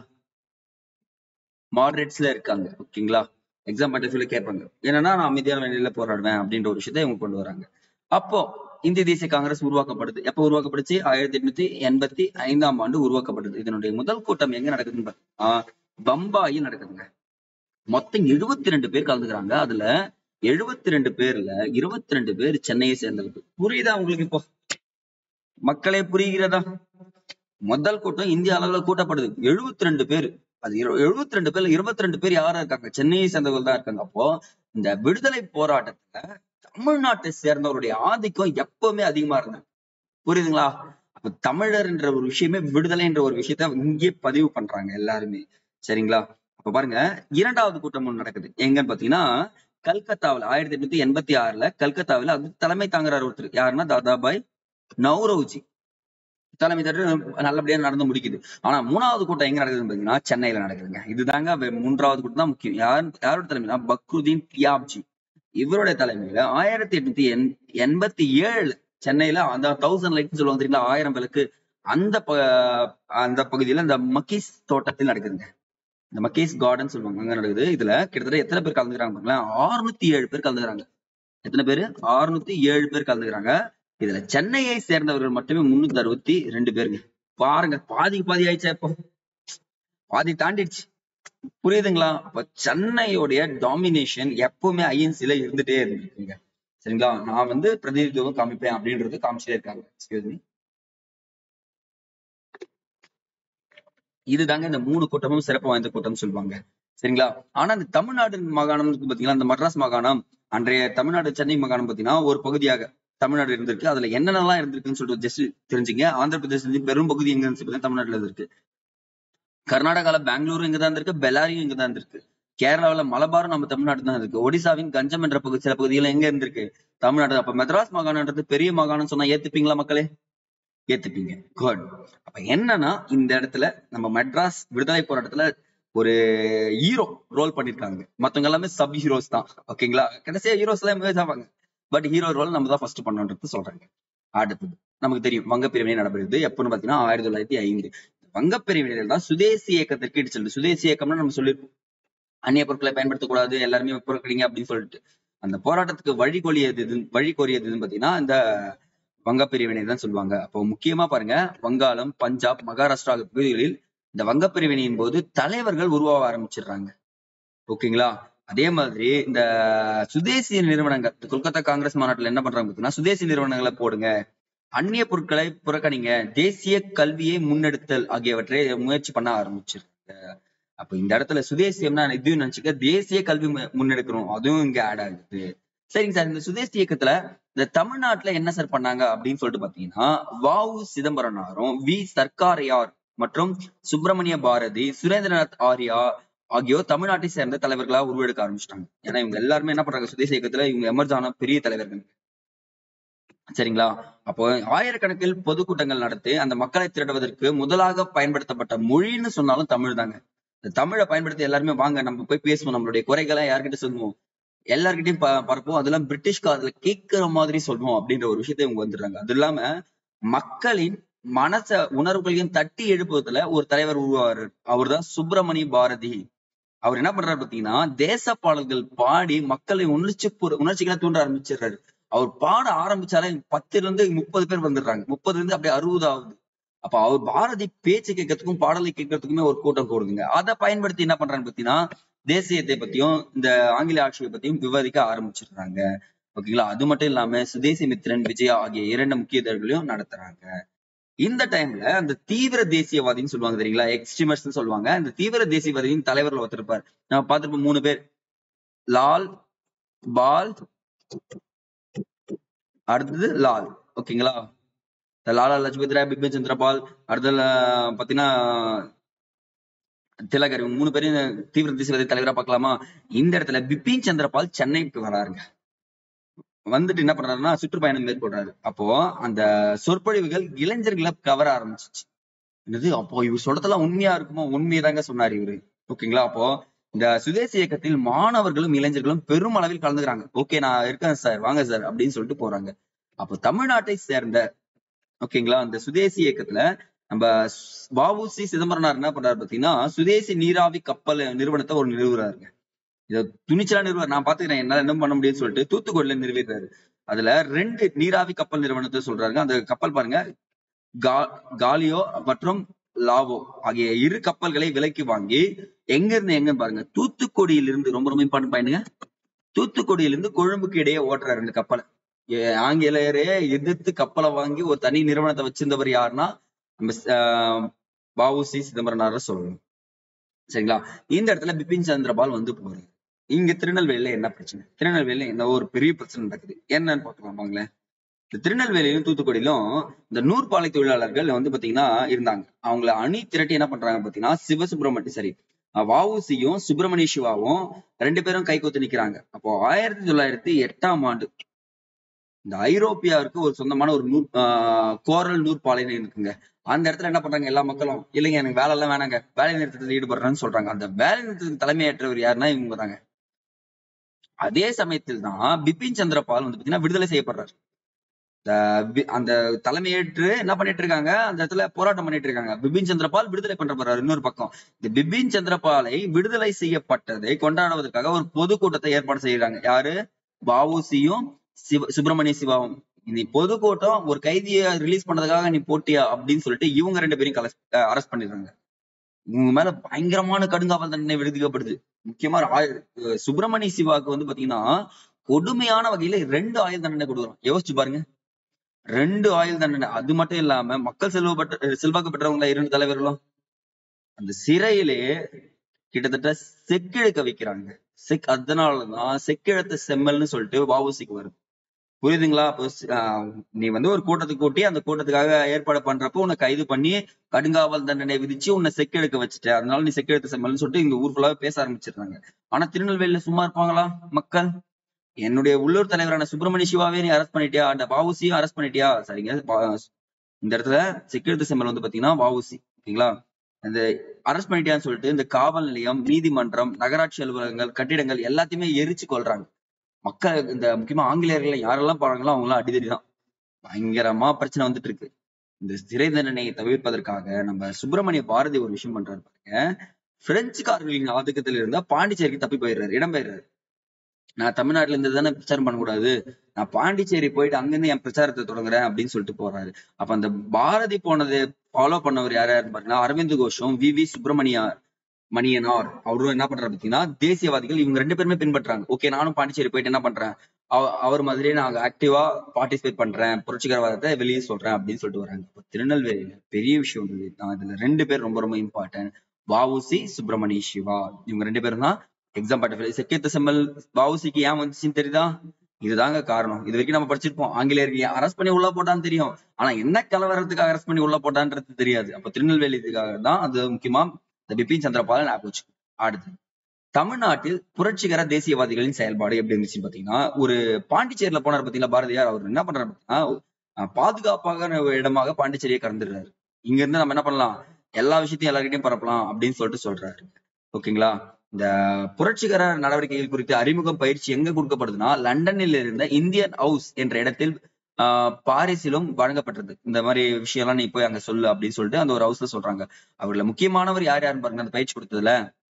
மாடரேட்ஸ்ல இருக்காங்க ஓகேங்களா எக்ஸாம் பாயிண்ட் ஆஃப் கேட்பாங்க என்னன்னா நான் அமைதியான வேலையில போராடுவேன் அப்படின்ற ஒரு விஷயத்தை இவங்க கொண்டு வராங்க அப்போ இந்திய தேசிய காங்கிரஸ் உருவாக்கப்படுது எப்ப உருவாக்கப்படுச்சு ஆயிரத்தி எட்நூத்தி எண்பத்தி ஐந்தாம் ஆண்டு உருவாக்கப்படுது இதனுடைய முதல் கூட்டம் எங்க நடக்குதுன்னு பார்த்தீங்கன்னா பம்பாயில் நடக்குதுங்க மொத்தம் எழுபத்தி ரெண்டு பேர் கலந்துக்கிறாங்க அதுல எழுபத்தி ரெண்டு பேர்ல இருபத்தி ரெண்டு பேர் சென்னையை சேர்ந்தவர்கள் புரியுதா உங்களுக்கு இப்போ மக்களே புரிகிறதா முதல் கூட்டம் இந்திய அளவுல கூட்டப்படுது எழுபத்தி ரெண்டு பேர் அது எழுபத்தி ரெண்டு பேர்ல இருபத்தி ரெண்டு பேர் யாரா இருக்காங்க சென்னையை சேர்ந்தவர்கள் தான் இருக்காங்க அப்போ இந்த விடுதலை போராட்டத்துல தமிழ்நாட்டை சேர்ந்தவருடைய ஆதிக்கம் எப்பவுமே அதிகமா இருந்தது புரியுதுங்களா அப்ப தமிழர் என்ற ஒரு விஷயமே விடுதலை என்ற ஒரு விஷயத்த இங்கே பதிவு பண்றாங்க எல்லாருமே சரிங்களா அப்ப பாருங்க இரண்டாவது கூட்டம் ஒண்ணு நடக்குது எங்கன்னு பாத்தீங்கன்னா கல்கத்தாவில் ஆயிரத்தி எட்நூத்தி எண்பத்தி ஆறுல கல்கத்தாவில் அது தலைமை தாங்குறாரு ஒருத்தர் யாருன்னா தாதாபாய் நவ்ரோஜி தலைமை தட்டு நல்லபடியா நடந்து முடிக்குது ஆனா மூணாவது கூட்டம் எங்க நடக்குதுன்னு பாத்தீங்கன்னா சென்னையில நடக்குதுங்க இதுதாங்க வே- மூன்றாவது கூட்டம் தான் முக்கியம் யார் யாரோட தலைமைனா பக்ருதீன் தியாப்ஜி இவருடைய தலைமையில ஆயிரத்தி எட்நூத்தி எண் எண்பத்தி ஏழு சென்னையில அந்த தௌசண்ட் லைட் சொல்லுவாங்க தெரியுங்களா ஆயிரம் விளக்கு அந்த ப- அந்த பகுதியில இந்த மக்கீஸ் தோட்டத்தில் நடக்குதுங்க இந்த மக்கீஸ் கார்டன் சொல்லுவாங்க அங்க நடக்குது இதுல கிட்டத்தட்ட எத்தனை பேர் கலந்துக்கிறாங்க பாருங்களேன் ஆறுநூத்தி ஏழு பேர் கலந்துக்கிறாங்க எத்தனை பேரு ஆறுநூத்தி ஏழு பேர் கலந்துக்கிறாங்க இதுல சென்னையை சேர்ந்தவர்கள் மட்டுமே முன்னூத்தி அறுபத்தி ரெண்டு பேருங்க பாருங்க பாதிக்கு பாதி ஆயிடுச்சா இப்போ பாதி தாண்டிடுச்சு புரியுதுங்களா அப்ப சென்னையோடைய டாமினேஷன் எப்பவுமே ஐஎன்சில இருந்துட்டே இருந்திருக்குங்க சரிங்களா நான் வந்து பிரதிநிதித்துவம் காமிப்பேன் அப்படின்றது காமிச்சிட்டே இருக்காங்க எக்ஸ்கியூஸ் மீ இதுதாங்க இந்த மூணு கூட்டமும் சிறப்பு வாய்ந்த கூட்டம் சொல்லுவாங்க சரிங்களா ஆனா இந்த தமிழ்நாடு மாகாணம் இருக்கு பாத்தீங்களா இந்த மദ്രാஸ் மாகாணம் அன்றைய தமிழ்நாடு சென்னை மாகாணம் பாத்தீங்கன்னா ஒரு பகுதியாக தமிழ்நாடு இருந்திருக்கு அதுல என்னென்னலாம் இருந்திருக்குன்னு சொல்லிட்டு ஜஸ்ட் தெரிஞ்சுங்க ஆந்திர பிரதேசத்தின் பெரும் பகுதி எங்க இருந்துச்சு தமிழ்நாட்டுல இருக்கு கர்நாடகால பெங்களூரும் இங்கதான் இருக்கு பெல்லாரியும் இங்கதான் இருக்கு கேரளாவுல மலபாரும் நம்ம தமிழ்நாடு தான் இருக்கு ஒடிசாவின் கஞ்சம் என்ற பகுதி சில பகுதிகள் எங்க இருந்திருக்கு தமிழ்நாடு அப்ப மெட்ராஸ் மாகாணம்ன்றது பெரிய மாகாணம் சொன்னா ஏத்துப்பீங்களா மக்களே ஏத்துப்பீங்க குட் அப்ப என்னன்னா இந்த இடத்துல நம்ம மெட்ராஸ் விடுதலை போராட்டத்துல ஒரு ஹீரோ ரோல் பண்ணிருக்காங்க மத்தவங்க எல்லாமே சப் ஹீரோஸ் தான் ஓகேங்களா கடைசியா ஹீரோஸ் எல்லாம் எமேஜ் ஆவாங்க பட் ஹீரோ ரோல் நம்ம தான் ஃபர்ஸ்ட் பண்ணணுன்றது சொல்றாங்க அடுத்தது நமக்கு தெரியும் வங்க பிரிவினை நடைபெறுது எப்பன்னு பாத்தீங்கன்னா ஆயிரத்தி தொள்ளாயிரத்தி ஐந்து வங்க பிரிவினையில் தான் சுதேசி இயக்கத்திற்கு இட்டு செல்லுது சுதேசி இயக்கம்னா நம்ம சொல்லியிருப்போம் அந்நிய பொருட்களை பயன்படுத்தக்கூடாது எல்லாருமே பொருட்களீங்க அப்படின்னு சொல்லிட்டு அந்த போராட்டத்துக்கு வழி கோலியது எது வழி கோரியது எதுன்னு பாத்தீங்கன்னா இந்த வங்க பிரிவினை தான் சொல்லுவாங்க அப்போ முக்கியமா பாருங்க வங்காளம் பஞ்சாப் மகாராஷ்டிரா ஆகிய பகுதிகளில் இந்த வங்க பிரிவினையின் போது தலைவர்கள் உருவாக ஆரம்பிச்சிடுறாங்க ஓகேங்களா அதே மாதிரி இந்த சுதேசி நிறுவனங்கள் இந்த கொல்கத்தா காங்கிரஸ் மாநாட்டுல என்ன பண்றாங்க பார்த்தீங்கன்னா சுதேசி நிறுவனங்களை போடுங்க அந்நிய பொருட்களை புறக்கணிங்க தேசிய கல்வியை முன்னெடுத்தல் ஆகியவற்றை முயற்சி பண்ண ஆரம்பிச்சிருக்காங்க அப்ப இந்த இடத்துல சுதேசியம்னா இதுவும் நினைச்சுக்க தேசிய கல்வி மு- முன்னெடுக்கணும் அதுவும் இங்க ஆட் ஆகுது சரிங்க சார் இந்த சுதேசி இயக்கத்துல இந்த தமிழ்நாட்டுல என்ன சார் பண்ணாங்க அப்படின்னு சொல்லிட்டு பாத்தீங்கன்னா வாவு சிதம்பரனாரும் வி சர்க்காரையார் மற்றும் சுப்பிரமணிய பாரதி சுரேந்திரநாத் ஆர்யா ஆகியோர் தமிழ்நாட்டை சேர்ந்த தலைவர்களா உருவெடுக்க ஆரம்பிச்சிட்டாங்க ஏன்னா இவங்க எல்லாருமே என்ன பண்றாங்க சுதேசி இயக்கத்துல இவங்க எமர்ஜ் ஆன பெரிய தலைவர்கள் சரிங்களா அப்போ ஆயிரக்கணக்கில் பொதுக்கூட்டங்கள் நடத்தி அந்த மக்களை திரட்டுவதற்கு முதலாக பயன்படுத்தப்பட்ட மொழின்னு சொன்னாலும் தமிழ் தாங்க இந்த தமிழை பயன்படுத்தி எல்லாருமே வாங்க நம்ம போய் பேசுவோம் நம்மளுடைய குறைகளை யார்கிட்ட சொல்லுவோம் எல்லார்கிட்டயும் ப- பரப்போம் அதெல்லாம் பிரிட்டிஷ் காதுல கேட்கிற மாதிரி சொல்லுவோம் அப்படின்ற ஒரு விஷயத்தை இவங்க வந்துடுறாங்க அது இல்லாம மக்களின் மனச உணர்வுகளையும் தட்டி எழுப்புவதுல ஒரு தலைவர் உருவாரு அவர்தான் சுப்பிரமணிய பாரதி அவர் என்ன பண்றாரு பாத்தீங்கன்னா தேச பாடல்கள் பாடி மக்களை உணர்ச்சி பூர்வ- உணர்ச்சிகளை தூண்ட ஆரம்பிச்சிடுறாரு அவர் பாட ஆரம்பிச்சாலே பத்துல இருந்து முப்பது பேர் வந்துடுறாங்க முப்பதுல இருந்து அப்படியே அறுபது ஆகுது அப்ப அவர் பாரதி பேச்சு கேட்கறதுக்கும் பாடலை கேட்கறதுக்குமே ஒரு கூட்டம் கூடுதுங்க அதை பயன்படுத்தி என்ன பண்றாங்க பாத்தீங்கன்னா தேசியத்தை பத்தியும் இந்த ஆங்கில ஆட்சியை பத்தியும் விவாதிக்க ஆரம்பிச்சிடுறாங்க ஓகேங்களா அது மட்டும் இல்லாம சுதேசி மித்ரன் விஜயா ஆகிய இரண்டு முக்கியதர்களையும் நடத்துறாங்க இந்த டைம்ல அந்த தீவிர தேசியவாதின்னு சொல்லுவாங்க தெரியுங்களா எக்ஸ்ட்ரீமர்ஸ் சொல்லுவாங்க அந்த தீவிர தேசியவாதியின் தலைவர்ல ஒருத்தருப்பார் நம்ம பார்த்திருப்போம் மூணு பேர் லால் பால் அடுத்தது லால் ஓகேங்களா இந்த லாலா லஜபதி ராய் பிபின் சந்திரபால் அடுத்தது அஹ், பாத்தீங்கன்னா திலகர் இவங்க மூணு பேரும் தீவிர தேசியவாதி தலைவரா பார்க்கலாமா இந்த இடத்துல பிபின் சந்திரபால் சென்னைக்கு வராருங்க வந்துட்டு என்ன பண்றாருன்னா சுற்றுப்பயணம் மேற்கொள்றாரு அப்போ அந்த சொற்பொழிவுகள் இளைஞர்களை கவர ஆரம்பிச்சிச்சு என்னது அப்போ இவர் சொல்றதெல்லாம் உண்மையா இருக்குமோ உண்மையதாங்க சொன்னாரு இவரு ஓகேங்களா அப்போ இந்த சுதேசி இயக்கத்தில் மாணவர்களும் இளைஞர்களும் பெரும் அளவில் கலந்துக்கிறாங்க ஓகே நான் இருக்கேன் சார் வாங்க சார் அப்படின்னு சொல்லிட்டு போறாங்க அப்போ தமிழ்நாட்டை சேர்ந்த ஓகேங்களா அந்த சுதேசி இயக்கத்துல நம்ம வஉசி சிதம்பரனார் என்ன பண்றாரு பாத்தீங்கன்னா சுதேசி நீராவி கப்பல் நிறுவனத்தை ஒரு நிறுவுறாருங்க இத துணிச்சலா நிறுவனர் நான் பாத்துக்கிறேன் என்னால என்ன பண்ண முடியும்னு சொல்லிட்டு தூத்துக்குடியில நிறுவிடுறாரு அதுல ரெண்டு நீராவி கப்பல் நிறுவனத்தை சொல்றாங்க அந்த கப்பல் பாருங்க கா- காலியோ மற்றும் லாவோ ஆகிய இரு கப்பல்களை விலைக்கு வாங்கி எங்க இருந்து எங்க பாருங்க தூத்துக்குடியிலிருந்து ரொம்ப ரொம்ப இம்பார்ட்டன் பாயிண்ட்ங்க தூத்துக்குடியிலிருந்து கொழும்புக்கு இடையே ஓட்டுறாரு இந்த கப்பலை ஏ- ஆங்கிலேயரே எதிர்த்து கப்பலை வாங்கி ஒரு தனி நிறுவனத்தை வச்சிருந்தவர் யாருன்னா நம்ம ஆஹ் வஉசி சிதம்பரனார சொல்லணும் சரிங்களா இந்த இடத்துல பிபின் சந்திரபால் வந்து போறாரு இங்க திருநெல்வேலியில என்ன பிரச்சனை திருநெல்வேலியில என்ன ஒரு பெரிய பிரச்சனை நடக்குது என்னன்னு பார்க்கலாம் வாங்களேன் இந்த திருநெல்வேலியிலும் தூத்துக்குடியிலும் இந்த நூற்பாலை தொழிலாளர்கள் வந்து பாத்தீங்கன்னா இருந்தாங்க அவங்கள அணி திரட்டி என்ன பண்றாங்க பாத்தீங்கன்னா சிவசுப்பிரமணியம் சரி அஹ் வஉசியும் சுப்பிரமணிய சிவாவும் ரெண்டு பேரும் கைகோத்து நிக்கிறாங்க அப்போ ஆயிரத்தி தொள்ளாயிரத்தி எட்டாம் ஆண்டு இந்த ஐரோப்பியாவுக்கு ஒரு சொந்தமான ஒரு நூற் ஆஹ் கோரல் நூற்பாலைன்னு இருக்குங்க அந்த இடத்துல என்ன பண்றாங்க எல்லா மக்களும் இல்லைங்க எனக்கு வேலை எல்லாம் வேணாங்க வேலை நிறுத்தத்தில் ஈடுபடுறேன்னு சொல்றாங்க அந்த வேலை நிறுத்தத்துக்கு தலைமையேற்றவர் யாருன்னா இவங்க தாங்க அதே சமயத்தில் தான் பிபின் சந்திரபால் வந்து பாத்தீங்கன்னா விடுதலை செய்யப்படுறாரு இந்த வி- அந்த தலைமையேற்று என்ன பண்ணிட்டு இருக்காங்க அந்த இடத்துல போராட்டம் பண்ணிட்டு இருக்காங்க பிபின் சந்திரபால் விடுதலை பண்றப்படுறாரு இன்னொரு பக்கம் இந்த பிபின் சந்திரபாலை விடுதலை செய்யப்பட்டதை கொண்டாடுவதற்காக ஒரு பொதுக்கூட்டத்தை ஏற்பாடு செய்யறாங்க யாரு வஉசியும் சிவ சுப்பிரமணிய சிவாவும் நீ பொதுக்கூட்டம் ஒரு கைதியை ரிலீஸ் பண்ணதுக்காக நீ போட்டியா அப்படின்னு சொல்லிட்டு இவங்க ரெண்டு பேரையும் அரெஸ்ட் பண்ணிடுறாங்க இவங்க மேல பயங்கரமான கடுங்காவல் தண்டனை விடுவிக்கப்படுது முக்கியமா ஆய- அஹ் சுப்பிரமணிய சிவாவுக்கு வந்து பாத்தீங்கன்னா கொடுமையான வகையில ரெண்டு ஆயுள் தண்டனை கொடுக்குறோம் யோசிச்சு பாருங்க ரெண்டு ஆயுள் தண்டனை அது மட்டும் இல்லாம மக்கள் செல்வப்பட்ட செல்வாக்கு பெற்றவங்களா இரண்டு தலைவர்களும் அந்த சிறையிலே கிட்டத்தட்ட செக்கிழுக்க வைக்கிறாங்க செக் அதனாலதான் செக்கிழத்த செம்மல்னு சொல்லிட்டு வஉசிக்கு வருது புரியுதுங்களா அப்போ ஆஹ் நீ வந்து ஒரு கூட்டத்துக்கு கூட்டி அந்த கூட்டத்துக்காக ஏற்பாடு பண்றப்போ உன்னை கைது பண்ணி கடுங்காவல் தண்டனை விதிச்சு உன்னை செக்கெடுக்க வச்சுட்ட அதனால நீ செக்கெடுத்த செம்மல்னு சொல்லிட்டு இந்த ஊர் ஃபுல்லாவே பேச ஆரம்பிச்சிடுறாங்க ஆனா திருநெல்வேலியில சும்மா இருப்பாங்களா மக்கள் என்னுடைய உள்ளூர் தலைவரான சுப்பிரமணிய சிவாவே நீ அரெஸ்ட் பண்ணிட்டியா அந்த வஉசியும் அரெஸ்ட் பண்ணிட்டியா சரிங்க பா- இந்த இடத்துல செக்கெடுத்த செம்மல் வந்து பாத்தீங்கன்னா வஉசி ஓகேங்களா இந்த அரெஸ்ட் பண்ணிட்டியான்னு சொல்லிட்டு இந்த காவல் நிலையம் நீதிமன்றம் நகராட்சி அலுவலகங்கள் கட்டிடங்கள் எல்லாத்தையுமே எரிச்சு கொள்றாங்க மக்கள் இந்த முக்கியமா ஆங்கிலேயர்களை யாரெல்லாம் பாருங்களோ அவங்க எல்லாம் அடிதடி தான் பயங்கரமா பிரச்சனை வந்துட்டு இருக்கு இந்த சிறை தண்டனையை தவிர்ப்பதற்காக நம்ம சுப்பிரமணிய பாரதி ஒரு விஷயம் பண்றாரு பாருங்க பிரெஞ்சுக்காரர்களின் ஆதிக்கத்தில் இருந்தா பாண்டிச்சேரிக்கு தப்பி போயிடுறாரு இடம் பெயர்றாரு நான் தமிழ்நாட்டுல இருந்து தானே பிரச்சாரம் பண்ணக்கூடாது நான் பாண்டிச்சேரி போயிட்டு அங்கிருந்து என் பிரச்சாரத்தை தொடங்குறேன் அப்படின்னு சொல்லிட்டு போறாரு அப்ப அந்த பாரதி போனதை ஃபாலோ பண்ணவர் யார் யாருன்னு பாத்தீங்கன்னா அரவிந்த் கோஷும் வி வி சுப்பிரமணியா மணியனார் அவரும் என்ன பண்றாரு பாத்தீங்கன்னா தேசியவாதிகள் இவங்க ரெண்டு பேருமே பின்பற்றாங்க ஓகே நானும் பாண்டிச்சேரி போயிட்டு என்ன பண்றேன் அவ- அவர் மாதிரியே நான் ஆக்டிவா பார்ட்டிசிபேட் பண்றேன் புரட்சிகரவாதத்தை வெளியே சொல்றேன் அப்படின்னு சொல்லிட்டு வராங்க இப்ப திருநெல்வேலியில பெரிய விஷயம் இருந்தது நான் இதுல ரெண்டு பேர் ரொம்ப ரொம்ப இம்பார்ட்டன்ட் வஉசி சுப்பிரமணிய சிவா இவங்க ரெண்டு பேரும் தான் எக்ஸாம் பாட்டு செக்கேத்த செம்மல் வஉசிக்கு ஏன் வந்துச்சுன்னு தெரியுதா இதுதாங்க காரணம் இது வரைக்கும் நம்ம படிச்சிருப்போம் ஆங்கிலேயருக்கு அரெஸ்ட் பண்ணி உள்ள போட்டான்னு தெரியும் ஆனா என்ன கலவரத்துக்காக அரெஸ்ட் பண்ணி உள்ள போட்டான்றது தெரியாது அப்ப திருநெல்வேலி இதுக்காக தான் அது முக்கியமா இந்த பிபின் சந்திரபாலன் ஞாபகம் வச்சுக்கோ. அடுத்து தமிழ்நாட்டில் புரட்சிகர தேசியவாதிகளின் செயல்பாடு எப்படி இருந்துச்சுன்னு பாத்தீங்கன்னா ஒரு பாண்டிச்சேரியில போனார் பாத்தீங்களா பாரதியார் அவர் என்ன பண்றாரு பாத்தீங்கன்னா அஹ் பாதுகாப்பாக இடமாக பாண்டிச்சேரியை கறந்துடுறாரு இங்க இருந்து நம்ம என்ன பண்ணலாம் எல்லா விஷயத்தையும் எல்லார்கிட்டயும் பரப்பலாம் அப்படின்னு சொல்லிட்டு சொல்றாரு ஓகேங்களா இந்த புரட்சிகர நடவடிக்கைகள் குறித்து அறிமுகம் பயிற்சி எங்க கொடுக்கப்படுதுன்னா லண்டனில் இருந்த இந்தியன் ஹவுஸ் என்ற இடத்தில் ஆஹ் பாரிஸிலும் வழங்கப்பட்டது இந்த மாதிரி விஷயம்லாம் நீ போய் அங்க சொல்லு அப்படின்னு சொல்லிட்டு அந்த ஒரு ஹவுஸ்ல சொல்றாங்க அவர்ல முக்கியமானவர் யார் யாருன்னு பாருங்க அந்த பயிற்சி கொடுத்ததுல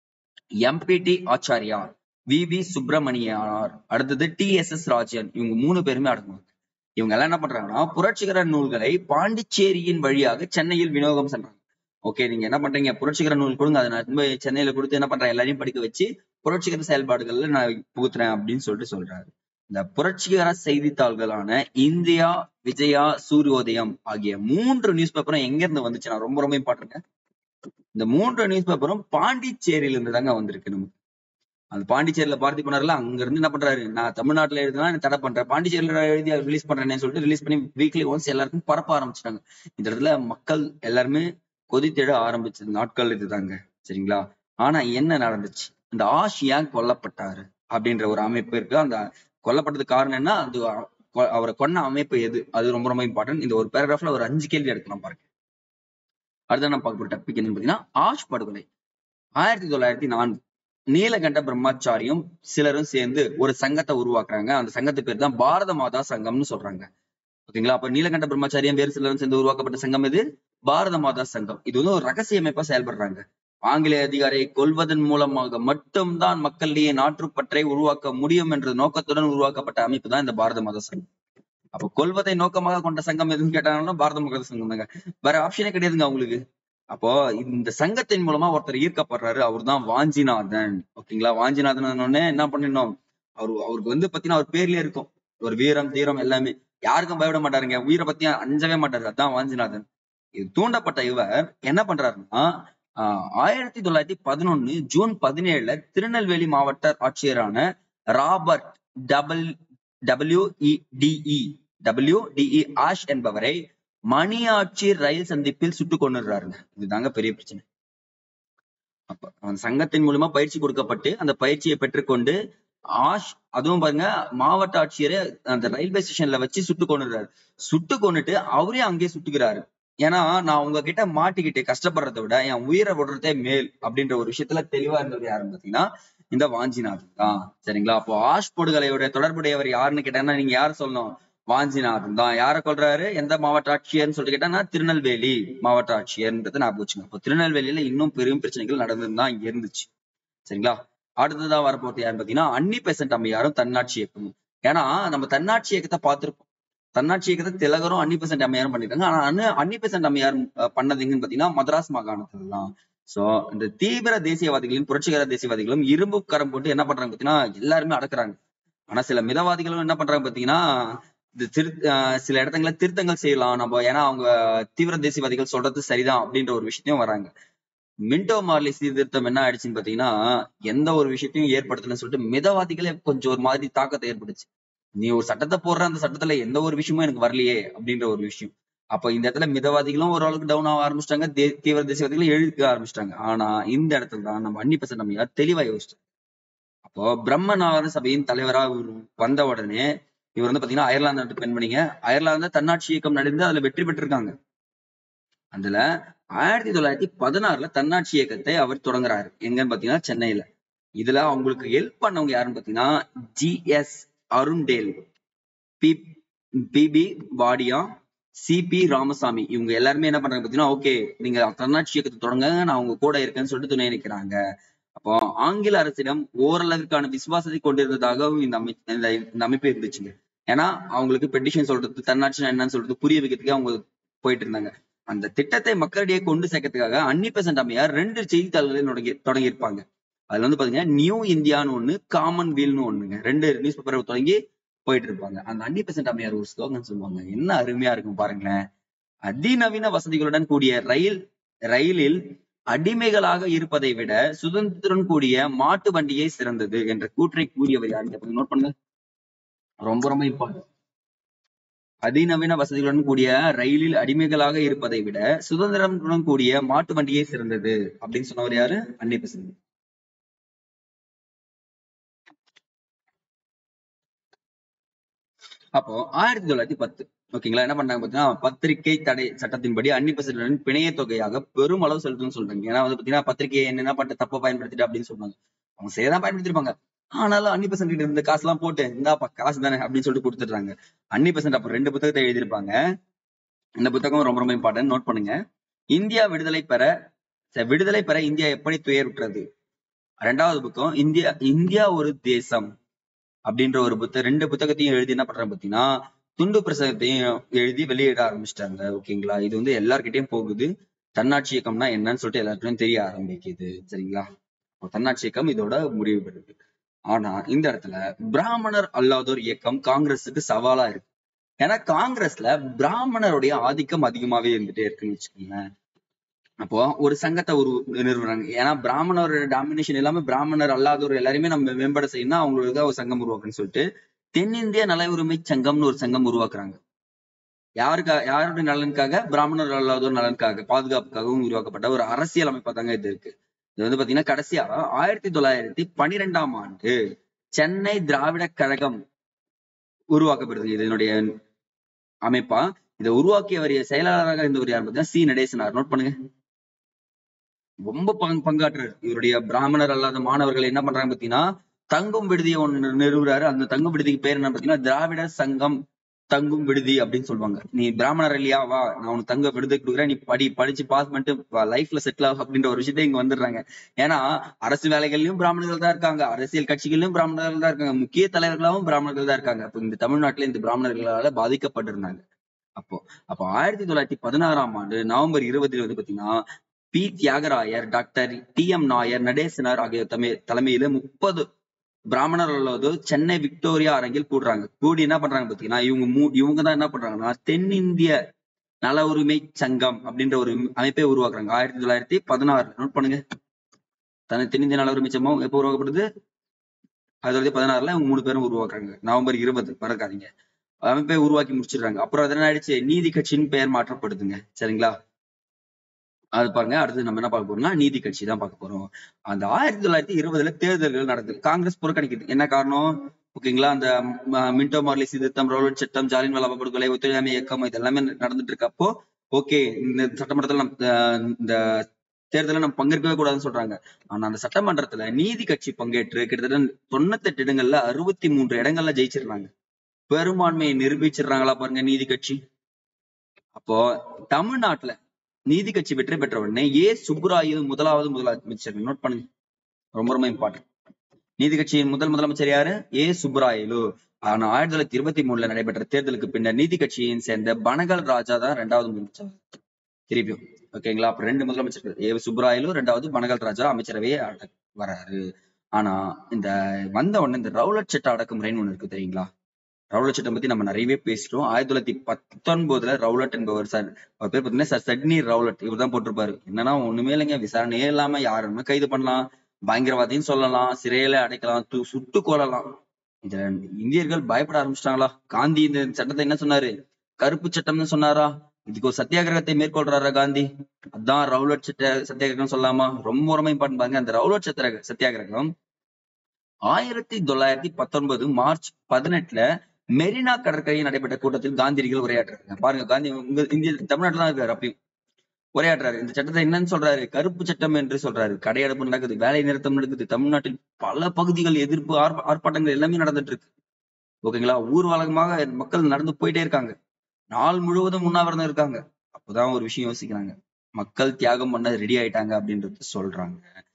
M P T Acharya V V Subramaniyanar அடுத்தது டி எஸ் எஸ் ராஜன் இவங்க மூணு பேருமே அடங்குவாங்க இவங்க எல்லாம் என்ன பண்றாங்கன்னா புரட்சிகர நூல்களை பாண்டிச்சேரியின் வழியாக சென்னையில் விநியோகம் சென்றாங்க ஓகே நீங்க என்ன பண்றீங்க புரட்சிகர நூல் கொடுங்க அதை நான் போய் சென்னையில கொடுத்து என்ன பண்றேன் எல்லாரையும் படிக்க வச்சு புரட்சிகர செயல்பாடுகள்ல நான் புகுத்துறேன் அப்படின்னு சொல்லிட்டு சொல்றாரு இந்த புரட்சிகர செய்தித்தாள்களான இந்தியா விஜயா சூரியோதயம் ஆகிய மூன்று நியூஸ் பேப்பரும் எங்க இருந்து வந்துச்சுன்னா ரொம்ப ரொம்ப இம்பார்ட்டன்ட் இந்த மூன்று நியூஸ் பேப்பரும் பாண்டிச்சேரியில இருந்து தாங்க வந்திருக்கு நமக்கு அந்த பாண்டிச்சேரியில பார்த்தி பண்ணார்ல அங்க இருந்து என்ன பண்றாரு நான் தமிழ்நாட்டுல எழுதுனா நான் தடை பண்றேன் பாண்டிச்சேரியில எழுதி ரிலீஸ் பண்றேன்னு சொல்லிட்டு ரிலீஸ் பண்ணி வீக்லி ஒன்ஸ் எல்லாருக்கும் பரப்ப ஆரம்பிச்சிட்டாங்க இந்த இடத்துல மக்கள் எல்லாருமே கொதித்தெழ ஆரம்பிச்ச நாட்கள் இதுதாங்க சரிங்களா ஆனா என்ன நடந்துச்சு இந்த ஆஷ் ஏன் கொல்லப்பட்டாரு அப்படின்ற ஒரு அமைப்பு இருக்கு அந்த கொல்லப்பட்டதுக்கு காரணம் என்ன அது கொ- அவரை கொன்ன அமைப்பு எது அது ரொம்ப ரொம்ப இம்பார்ட்டன்ட் இந்த ஒரு பேராகிராஃப்ல ஒரு அஞ்சு கேள்வி எடுக்கலாம் பாருங்க அடுத்த நம்ம பார்க்க போற டாபிக் என்னன்னு பாத்தீங்கன்னா ஆஷ் படுகொலை ஆயிரத்தி தொள்ளாயிரத்தி நான்கு நீலகண்ட பிரம்மாச்சாரியும் சிலரும் சேர்ந்து ஒரு சங்கத்தை உருவாக்குறாங்க அந்த சங்கத்து பேர் தான் பாரத மாதா சங்கம்னு சொல்றாங்க ஓகேங்களா அப்ப நீலகண்ட பிரம்மாச்சாரியம் வேறு சிலரும் சேர்ந்து உருவாக்கப்பட்ட சங்கம் இது பாரத மாதா சங்கம் இது வந்து ஒரு ரகசிய அமைப்பா செயல்படுறாங்க ஆங்கிலேய அதிகாரியை கொல்வதன் மூலமாக மட்டும்தான் மக்களிடையே நாட்டுப்பற்றை உருவாக்க முடியும் என்ற நோக்கத்துடன் உருவாக்கப்பட்ட அமைப்பு தான் இந்த பாரத மாதா சங்கம் அப்ப கொல்வதை நோக்கமாக கொண்ட சங்கம் எதுன்னு கேட்டாங்கன்னா பாரத மாதா சங்கம் தாங்க வேற ஆப்ஷனே கிடையாதுங்க அவங்களுக்கு அப்போ இந்த சங்கத்தின் மூலமா ஒருத்தர் ஈர்க்கப்படுறாரு அவர் தான் வாஞ்சிநாதன் ஓகேங்களா வாஞ்சிநாதன் உடனே என்ன பண்ணிடணும் அவரு அவருக்கு வந்து பாத்தீங்கன்னா அவர் பேர்லயே இருக்கும் ஒரு வீரம் தீரம் எல்லாமே யாருக்கும் பயப்பட மாட்டாருங்க உயிரை பத்தி அஞ்சவே மாட்டாரு அதான் வாஞ்சிநாதன் இது தூண்டப்பட்ட இவர் என்ன பண்றாருன்னா ஆஹ் ஆயிரத்தி தொள்ளாயிரத்தி பதினொன்னு ஜூன் பதினேழுல திருநெல்வேலி மாவட்ட ஆட்சியரான Robert double W E D E W D E Ashe என்பவரை மணியாட்சி ரயில் சந்திப்பில் சுட்டுக் கொண்டுறாருங்க இதுதாங்க பெரிய பிரச்சனை அப்ப அந்த சங்கத்தின் மூலமா பயிற்சி கொடுக்கப்பட்டு அந்த பயிற்சியை பெற்றுக்கொண்டு ஆஷ் அதுவும் பாருங்க மாவட்ட ஆட்சியரை அந்த ரயில்வே ஸ்டேஷன்ல வச்சு சுட்டு கொண்டுறாரு சுட்டு கொண்டுட்டு அவரே அங்கேயே சுட்டுக்கிறாரு ஏன்னா நான் உங்ககிட்ட மாட்டிக்கிட்டு கஷ்டப்படுறதை விட என் உயிரை விடுறதே மேல் அப்படின்ற ஒரு விஷயத்துல தெளிவா இருந்தது யாருன்னு பாத்தீங்கன்னா இந்த வாஞ்சிநாதன் தான் சரிங்களா அப்போ ஆஷ் படுகொலையோட தொடர்புடையவர் யாருன்னு கேட்டீங்கன்னா நீங்க யார் சொல்லணும் வாஞ்சிநாதன் தான் யாரை கொல்றாரு எந்த மாவட்ட ஆட்சியர்னு சொல்லிட்டு கேட்டாங்கன்னா திருநெல்வேலி மாவட்ட ஆட்சியர்ன்றது நான் வச்சுங்க அப்போ திருநெல்வேலியில இன்னும் பெரும் பிரச்சனைகள் நடந்துதான் இங்க இருந்துச்சு சரிங்களா அடுத்ததா வரப்போறது யாருன்னு பாத்தீங்கன்னா அன்னி பெசன்ட் அம்மையாரும் தன்னாட்சி இயக்கமும் ஏன்னா நம்ம தன்னாட்சி இயக்கத்தை பார்த்திருப்போம் தன்னாட்சி இயக்கத்தை திலகரும் அன்னி பெசன்ட் அம்மையாரும் பண்ணிருக்காங்க ஆனா அன்னு அன்னி பெசன்ட் அம்மையார் அஹ், பண்ணது எங்கன்னு பாத்தீங்கன்னா மദ്രാஸ் மாகாணத்துல தான் சோ இந்த தீவிர தேசியவாதிகளும் புரட்சிகர தேசியவாதிகளும் இரும்பு கரம் போட்டு என்ன பண்றாங்க பாத்தீங்கன்னா எல்லாருமே அடக்குறாங்க ஆனா சில மிதவாதிகளும் என்ன பண்றாங்க பாத்தீங்கன்னா இந்த திரு அஹ் சில இடத்துல திருத்தங்கள் செய்யலாம் நம்ம ஏன்னா அவங்க தீவிர தேசியவாதிகள் சொல்றது சரிதான் அப்படின்ற ஒரு விஷயத்தையும் வராங்க மின்டோ மார்லி சீர்திருத்தம் என்ன ஆயிடுச்சுன்னு பாத்தீங்கன்னா எந்த ஒரு விஷயத்தையும் ஏற்படுத்தலன்னு சொல்லிட்டு மிதவாதிகளே கொஞ்சம் ஒரு மாதிரி தாக்கத்தை ஏற்படுச்சு நீ ஒரு சட்டத்தை போடுற அந்த சட்டத்துல எந்த ஒரு விஷயமும் எனக்கு வரலையே அப்படின்ற ஒரு விஷயம் அப்ப இந்த இடத்துல மிதவாதிகளும் ஓரளவுக்கு டவுன் ஆக ஆரம்பிச்சிட்டாங்க தீவிர தேசியவாதிகளும் எழுக்க ஆரம்பிச்சிட்டாங்க ஆனா இந்த இடத்துல தான் நம்ம அன்னி பெசன்ட் நம்ம யார் தெளிவா யோசிச்சோம் அப்போ பிரம்மநாத சபையின் தலைவரா இவர் வந்த உடனே இவர் வந்து பாத்தீங்கன்னா அயர்லாந்து நாட்டு பெண்மணிங்க அயர்லாந்து தன்னாட்சி இயக்கம் நடந்து அதுல வெற்றி பெற்றிருக்காங்க அதுல ஆயிரத்தி தொள்ளாயிரத்தி பதினாறுல தன்னாட்சி இயக்கத்தை அவர் தொடங்குறாரு எங்கன்னு பாத்தீங்கன்னா சென்னையில இதுல அவங்களுக்கு ஹெல்ப் பண்ணவங்க யாருன்னு பாத்தீங்கன்னா G S Arundale P B P Wadia C P Ramasamy இவங்க எல்லாருமே என்ன பண்றாங்க பாத்தீங்கன்னா ஓகே நீங்க தன்னாட்சி இயக்கத்தை தொடங்க நான் உங்க கூட இருக்கேன்னு சொல்லிட்டு துணை நிக்கிறாங்க அப்போ ஆங்கில அரசிடம் ஓரளவிற்கான விசுவாசத்தை கொண்டிருந்ததாகவும் இந்த அமை இந்த இந்த அமைப்பு இருந்துச்சுங்க ஏன்னா அவங்களுக்கு பெட்டிஷன் சொல்றது தன்னாட்சி என்னன்னு சொல்றது புரிய வைக்கிறதுக்கு அவங்க போயிட்டு இருந்தாங்க அந்த திட்டத்தை மக்களிடையே கொண்டு சேர்க்கறதுக்காக அன்னி பெசன்ட் அம்மையார் ரெண்டு செய்தித்தாள்களை தொடங்கி தொடங்கி இருப்பாங்க அதுல வந்து பாத்தீங்கன்னா நியூ இந்தியான்னு ஒண்ணு காமன் வீல்னு ஒண்ணுங்க ரெண்டு நியூஸ் பேப்பரை தொடங்கி போயிட்டு இருப்பாங்க அந்த அன்னி பெசன்ட் அம்மையார் ஒரு ஸ்லோகன் சொல்லுவாங்க என்ன அருமையா இருக்கும் பாருங்களேன் அதிநவீன வசதிகளுடன் கூடிய ரயில் ரயிலில் அடிமைகளாக இருப்பதை விட சுதந்திரம் கூடிய மாட்டு வண்டியே சிறந்தது என்ற கூற்றை கூறியவர் யாருன்னு நோட் பண்ணுங்க ரொம்ப ரொம்ப இம்பார்ட்டன்ட் அதிநவீன வசதிகளுடன் கூடிய ரயிலில் அடிமைகளாக இருப்பதை விட சுதந்திரத்துடன் கூடிய மாட்டு வண்டியே சிறந்தது அப்படின்னு சொன்னவர் யாரு அன்னி பெசன்ட் அப்போ ஆயிரத்தி தொள்ளாயிரத்தி பத்து ஓகேங்களா என்ன பண்ணாங்க பாத்தீங்கன்னா பத்திரிகை தடை சட்டத்தின்படி அன்னி பெசன்ட் பிணைய தொகையாக பெரும் அளவு செலுத்தணும்னு சொல்றாங்க ஏன்னா வந்து பாத்தீங்கன்னா பத்திரிகை என்ன பண்ணிட்டு தப்பா பயன்படுத்திட்டு அப்படின்னு சொல்றாங்க அவங்க சரிதான் பயன்படுத்திருப்பாங்க ஆனாலும் அன்னி பெசன்ட் கிட்ட இருந்த காசு எல்லாம் போட்டு இந்தாப்பா காசு தானே அப்படின்னு சொல்லிட்டு கொடுத்துட்றாங்க அன்னி பெசன்ட் அப்ப ரெண்டு புத்தகத்தை எழுதியிருப்பாங்க இந்த புத்தகம் ரொம்ப ரொம்ப இம்பார்ட்டன்ட் நோட் பண்ணுங்க இந்தியா விடுதலை பெற ச- விடுதலை பெற இந்தியா எப்படி துயருற்றது ரெண்டாவது புத்தகம் இந்தியா இந்தியா ஒரு தேசம் அப்படின்ற ஒரு புத்தகம் ரெண்டு புத்தகத்தையும் எழுதி என்ன பண்றாங்க பாத்தீங்கன்னா துண்டு பிரசங்கத்தையும் எழுதி வெளியிட ஆரம்பிச்சிட்டாங்க ஓகேங்களா இது வந்து எல்லார்கிட்டயும் போகுது தன்னாட்சி இயக்கம்னா என்னன்னு சொல்லிட்டு எல்லாருக்கும் தெரிய ஆரம்பிக்குது சரிங்களா அப்போ தன்னாட்சி இயக்கம் இதோட முடிவு பெறுது ஆனா இந்த இடத்துல பிராமணர் அல்லாதோர் இயக்கம் காங்கிரஸுக்கு சவாலா இருக்கு ஏன்னா காங்கிரஸ்ல பிராமணருடைய ஆதிக்கம் அதிகமாவே இருந்துட்டே இருக்குன்னு வச்சுக்கோங்களேன் அப்போ ஒரு சங்கத்தை உரு நிறுவுறாங்க ஏன்னா பிராமணரோட டாமினேஷன் எல்லாமே பிராமணர் அல்லாதோர் எல்லாருமே நம்ம மேம்பட செய்யணும் அவங்களுக்கு ஒரு சங்கம் உருவாக்குன்னு சொல்லிட்டு தென்னிந்திய நல உரிமை சங்கம்னு ஒரு சங்கம் உருவாக்குறாங்க யாருக்கா யாருடைய நலனுக்காக பிராமணர் அல்லாதோர் நலனுக்காக பாதுகாப்புக்காகவும் உருவாக்கப்பட்ட ஒரு அரசியல் அமைப்பா தாங்க இது இருக்கு இது வந்து பாத்தீங்கன்னா கடைசியா ஆயிரத்தி தொள்ளாயிரத்தி பனிரெண்டாம் ஆண்டு சென்னை திராவிட கழகம் உருவாக்கப்படுது இதனுடைய அமைப்பா இதை உருவாக்கியவர் செயலாளராக இருந்தவர் யார் பார்த்தீங்கன்னா சி நடேசனார் நோட் பண்ணுங்க ரொம்ப பங்கு பங்காற்றுறாரு இவருடைய பிராமணர் அல்லாத மாணவர்கள் என்ன பண்றாங்க பாத்தீங்கன்னா தங்கும் விடுதியை ஒண்ணு நிறுவுறாரு அந்த தங்கும் விடுதிக்கு பேர் என்ன பாத்தீங்கன்னா திராவிட சங்கம் தங்கும் விடுதி அப்படின்னு சொல்லுவாங்க நீ பிராமணர் இல்லையா வா நான் உனக்கு தங்க விடுதி கொடுக்குறேன் நீ படி படிச்சு பாஸ் பண்ணிட்டு லைஃப்ல செட்டில் ஆகும் அப்படின்ற ஒரு விஷயத்த இங்க வந்துடுறாங்க ஏன்னா அரசு வேலைகள்லயும் பிராமணர்கள் தான் இருக்காங்க அரசியல் கட்சிகளிலும் பிராமணர்கள் தான் இருக்காங்க முக்கிய தலைவர்களாகவும் பிராமணர்கள் தான் இருக்காங்க அப்போ இந்த தமிழ்நாட்டுல இந்த பிராமணர்களால பாதிக்கப்பட்டிருந்தாங்க அப்போ அப்போ ஆயிரத்தி தொள்ளாயிரத்தி பதினாறாம் ஆண்டு நவம்பர் இருபதுல வந்து பாத்தீங்கன்னா P Thyagarayar doctor T M Nair Natesanar ஆகிய தமை- தலைமையில முப்பது பிராமணர் அல்லது சென்னை விக்டோரியா அரங்கில் கூடுறாங்க கூடி என்ன பண்றாங்க பாத்தீங்கன்னா இவங்க மூ இவங்க தான் என்ன பண்றாங்கன்னா தென்னிந்திய நல உரிமை சங்கம் அப்படின்ற ஒரு அமைப்பை உருவாக்குறாங்க ஆயிரத்தி தொள்ளாயிரத்தி பதினாறு நோட் பண்ணுங்க தனி தென்னிந்திய நல உரிமை சங்கம் எப்போ உருவாக்கப்படுது ஆயிரத்தி தொள்ளாயிரத்தி பதினாறுல இவங்க மூணு பேரும் உருவாக்குறாங்க நவம்பர் இருபது மறக்காதீங்க அமைப்பை உருவாக்கி முடிச்சிடுறாங்க அப்புறம் அது என்ன ஆயிடுச்சு நீதி கட்சின்னு பெயர் மாற்றப்படுதுங்க சரிங்களா அது பாருங்க அடுத்து நம்ம என்ன பார்க்க போறோம்னா நீதி கட்சி தான் பார்க்க போறோம் அந்த ஆயிரத்தி தொள்ளாயிரத்தி இருபதுல தேர்தல்கள் நடக்குது காங்கிரஸ் புறக்கணிக்குது என்ன காரணம் ஓகேங்களா அந்த ம- மின்டோ மார்லி சீர்திருத்தம் ரவுலட் சட்டம் ஜாலியன் வாலா படுகொலை ஒத்துழையாமை இயக்கம் இது எல்லாமே நடந்துட்டு இருக்கப்போ ஓகே இந்த சட்டமன்றத்துல நம்ம அஹ், இந்த தேர்தலில் நம்ம பங்கேற்கவே கூடாதுன்னு சொல்றாங்க ஆனா அந்த சட்டமன்றத்துல நீதி கட்சி பங்கேற்று கிட்டத்தட்ட தொண்ணூத்தெட்டு இடங்கள்ல அறுபத்தி மூன்று இடங்கள்ல ஜெயிச்சிடுறாங்க பெரும்பான்மையை நிரூபிச்சிடுறாங்களா பாருங்க நீதி கட்சி அப்போ தமிழ்நாட்டுல நீதி கட்சி வெற்றி பெற்ற உடனே ஏ சுப்புராயு முதலாவது முதலமைச்சர் நோட் பண்ணுங்க ரொம்ப ரொம்ப இம்பார்ட்டன்ட் நீதி கட்சியின் முதல் முதலமைச்சர் யாரு ஏ சுப்புராயலு ஆனா ஆயிரத்தி தொள்ளாயிரத்தி இருபத்தி மூணுல நடைபெற்ற தேர்தலுக்கு பின்னர் நீதி கட்சியின் சேர்ந்த பனகல் ராஜா தான் ரெண்டாவது முதலமைச்சர் திருப்பியும் ஓகேங்களா அப்ப ரெண்டு முதலமைச்சர்கள் ஏ சுப்புராயலு ரெண்டாவது பனகல் ராஜா அமைச்சரவையே அடக் வராரு ஆனா இந்த வந்த உடனே இந்த ரவுலட் சட்ட அடக்குமுறைன்னு ஒண்ணு இருக்கு தெரியுங்களா ரவுலட் சட்டம் பத்தி நம்ம நிறையவே பேசிட்டோம் ஆயிரத்தி தொள்ளாயிரத்தி பத்தொன்பதுல ரவுலட் என்பவர் சார் அவர் பேர் பாத்தீங்கன்னா சார் சட்னி ரவுலட் இவர் தான் போட்டிருப்பாரு என்னன்னா ஒண்ணுமே இல்லைங்க விசாரணையே இல்லாம யாருமே கைது பண்ணலாம் பயங்கரவாதின்னு சொல்லலாம் சிறையில அடைக்கலாம் து- சுட்டு கொல்லலாம் இதுல இந்தியர்கள் பயப்பட ஆரம்பிச்சிட்டாங்களா காந்தி இந்த சட்டத்தை என்ன சொன்னாரு கருப்பு சட்டம்னு சொன்னாரா இதுக்கு ஒரு சத்தியாகிரகத்தை மேற்கொள்றாரா காந்தி அதான் ரவுலட் சட்ட சத்தியாகிரகம் சொல்லாமா ரொம்ப ரொம்ப இம்பார்ட்டன் பாருங்க அந்த ரவுலட் சத்திர சத்தியாகிரகம் ஆயிரத்தி தொள்ளாயிரத்தி பத்தொன்பது மார்ச் பதினெட்டுல மெரினா கடற்கரையில் நடைபெற்ற கூட்டத்தில் காந்தியடிகள் உரையாற்றுறாங்க பாருங்க காந்தி உங்க இந்திய தமிழ்நாட்டுல தான் இருக்காரு அப்பயும் உரையாற்றுறாரு இந்த சட்டத்தை என்னன்னு சொல்றாரு கருப்பு சட்டம் என்று சொல்றாரு கடையடைப்பு நடக்குது வேலை நிறுத்தம் நடக்குது தமிழ்நாட்டில் பல பகுதிகள் எதிர்ப்பு ஆர்ப்ப- ஆர்ப்பாட்டங்கள் எல்லாமே நடந்துட்டு இருக்கு ஓகேங்களா ஊர்வலகமாக மக்கள் நடந்து போயிட்டே இருக்காங்க நாள் முழுவதும் உண்ணாவிரதம் இருக்காங்க அப்போதான் ஒரு விஷயம் யோசிக்கிறாங்க மக்கள் தியாகம் பண்ண ரெடி ஆயிட்டாங்க அப்படின்றது சொல்றாங்க அந்த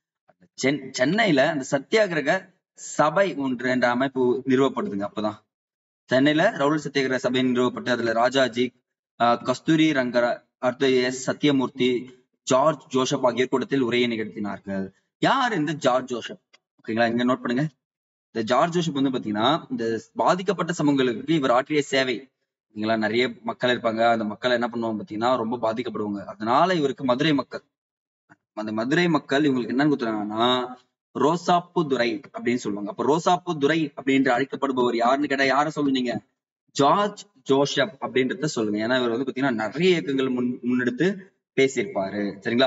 சென் சென்னையில அந்த சத்தியாகிரக சபை ஒன்று என்ற அமைப்பு நிறுவப்படுதுங்க அப்பதான் சென்னையில ரவுல் சத்தியாகிரக சபை நிறுவப்பட்டு அதுல ராஜாஜி ஆஹ் கஸ்தூரி ரங்கர அடுத்து எஸ் சத்யமூர்த்தி ஜார்ஜ் ஜோசப் ஆகியோர் கூட்டத்தில் உரையை நிகழ்த்தினார்கள் யார் இந்த ஜார்ஜ் ஜோசப் ஓகேங்களா இங்க நோட் பண்ணுங்க இந்த ஜார்ஜ் ஜோசப் வந்து பாத்தீங்கன்னா இந்த பாதிக்கப்பட்ட சமூகங்களுக்கு இவர் ஆற்றிய சேவை ஓகேங்களா நிறைய மக்கள் இருப்பாங்க அந்த மக்கள் என்ன பண்ணுவாங்க பாத்தீங்கன்னா ரொம்ப பாதிக்கப்படுவாங்க அதனால இவருக்கு மதுரை மக்கள் அந்த மதுரை மக்கள் இவங்களுக்கு என்ன கொடுத்துறாங்கன்னா ரோசாப்பு துரை அப்படின்னு சொல்லுவாங்க அப்ப ரோசாப்பு துரை அப்படின்று அழைக்கப்படுபவர் யாருன்னு கேட்டா யார சொல்லுவீங்க ஜார்ஜ் ஜோஷப் அப்படின்றத சொல்லுங்க ஏன்னா இவர் வந்து பாத்தீங்கன்னா நிறைய இயக்கங்கள் முன் முன்னெடுத்து பேசியிருப்பாரு சரிங்களா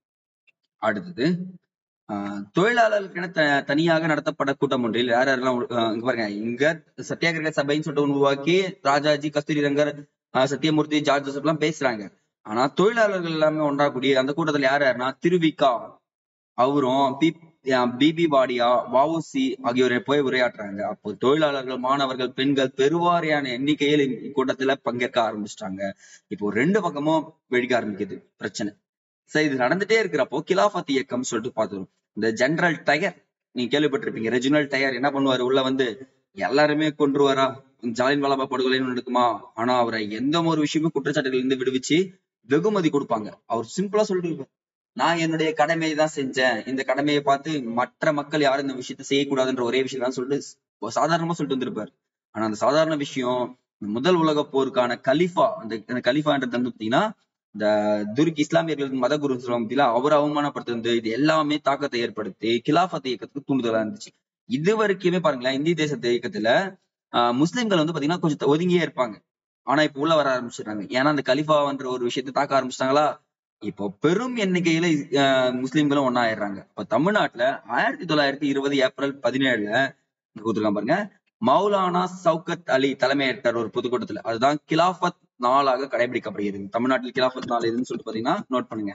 அடுத்தது ஆஹ் தொழிலாளர்களுக்கென த தனியாக நடத்தப்பட்ட கூட்டம் ஒன்றில் யார் யாரெல்லாம் உ- ஆஹ் இங்க பாருங்க இங்க சத்தியாகிரக சபைன்னு சொல்லிட்டு ஒண்ணு உருவாக்கி ராஜாஜி கஸ்தூரி ரங்கர் ஆஹ் சத்யமூர்த்தி ஜார்ஜ் ஜோசப் எல்லாம் பேசுறாங்க ஆனா தொழிலாளர்கள் எல்லாமே ஒன்றா கூடி அந்த கூட்டத்துல யார் யாருன்னா திருவிக்கா அவரும் பி பிபி வாடியா வஉசி ஆகியோரை போய் உரையாற்றுறாங்க அப்போ தொழிலாளர்கள் மாணவர்கள் பெண்கள் பெருவாரியான எண்ணிக்கையில் இந்த கூட்டத்துல பங்கேற்க ஆரம்பிச்சிட்டாங்க இப்போ ரெண்டு பக்கமும் வெடிக்க ஆரம்பிக்குது பிரச்சனை சரி இது நடந்துட்டே இருக்கிறப்போ கிலாஃபத் இயக்கம் சொல்லிட்டு பார்த்துரும் இந்த ஜெனரல் டயர் நீங்க கேள்விப்பட்டிருப்பீங்க ரெஜினல் டயர் என்ன பண்ணுவாரு உள்ள வந்து எல்லாருமே கொன்றுவாரா ஜாலின் வாலாபா படுகொலைன்னு நடக்குமா ஆனா அவரை எந்த ஒரு விஷயமும் குற்றச்சாட்டுகள் இருந்து விடுவிச்சு வெகுமதி கொடுப்பாங்க அவர் சிம்பிளா சொல்லிட்டு இருப்பாரு. நான் என்னுடைய கடமையை தான் செஞ்சேன் இந்த கடமையை பார்த்து மற்ற மக்கள் யாரும் இந்த விஷயத்த செய்யக்கூடாதுன்ற ஒரே விஷயம் தான் சொல்லிட்டு சாதாரணமா சொல்லிட்டு வந்திருப்பாரு ஆனா அந்த சாதாரண விஷயம் இந்த முதல் உலக போருக்கான கலிஃபா அந்த அந்த கலிஃபான்றது வந்து பாத்தீங்கன்னா இந்த துருக்கி இஸ்லாமியர்களுக்கு மத குரு சொல்லுவாங்க பாத்தீங்களா அவர் அவமானப்படுத்துறது இது எல்லாமே தாக்கத்தை ஏற்படுத்தி கிலாஃபத் இயக்கத்துக்கு தூண்டுதலா இருந்துச்சு இது வரைக்குமே பாருங்களேன் இந்திய தேசத்து இயக்கத்துல ஆஹ் முஸ்லிம்கள் வந்து பாத்தீங்கன்னா கொஞ்சம் ஒதுங்கியே இருப்பாங்க ஆனா இப்ப உள்ள வர ஆரம்பிச்சிடுறாங்க ஏன்னா அந்த கலிஃபான்ற ஒரு விஷயத்தை தாக்க ஆரம்பிச்சிட்டாங்களா இப்போ பெரும் எண்ணிக்கையில ஆஹ் முஸ்லிம்களும் ஒன்னாயிடுறாங்க இப்ப தமிழ்நாட்டுல ஆயிரத்தி தொள்ளாயிரத்தி இருபது ஏப்ரல் பதினேழுல இங்க கொடுத்துருக்காங்க பாருங்க மௌலானா சவுகத் அலி தலைமையேற்றார் ஒரு பொதுக்கூட்டத்துல அதுதான் கிலாஃபத் நாளாக கடைபிடிக்கப்படுகிறது தமிழ்நாட்டில் கிலாஃபத் நாள் எதுன்னு சொல்லிட்டு பாத்தீங்கன்னா நோட் பண்ணுங்க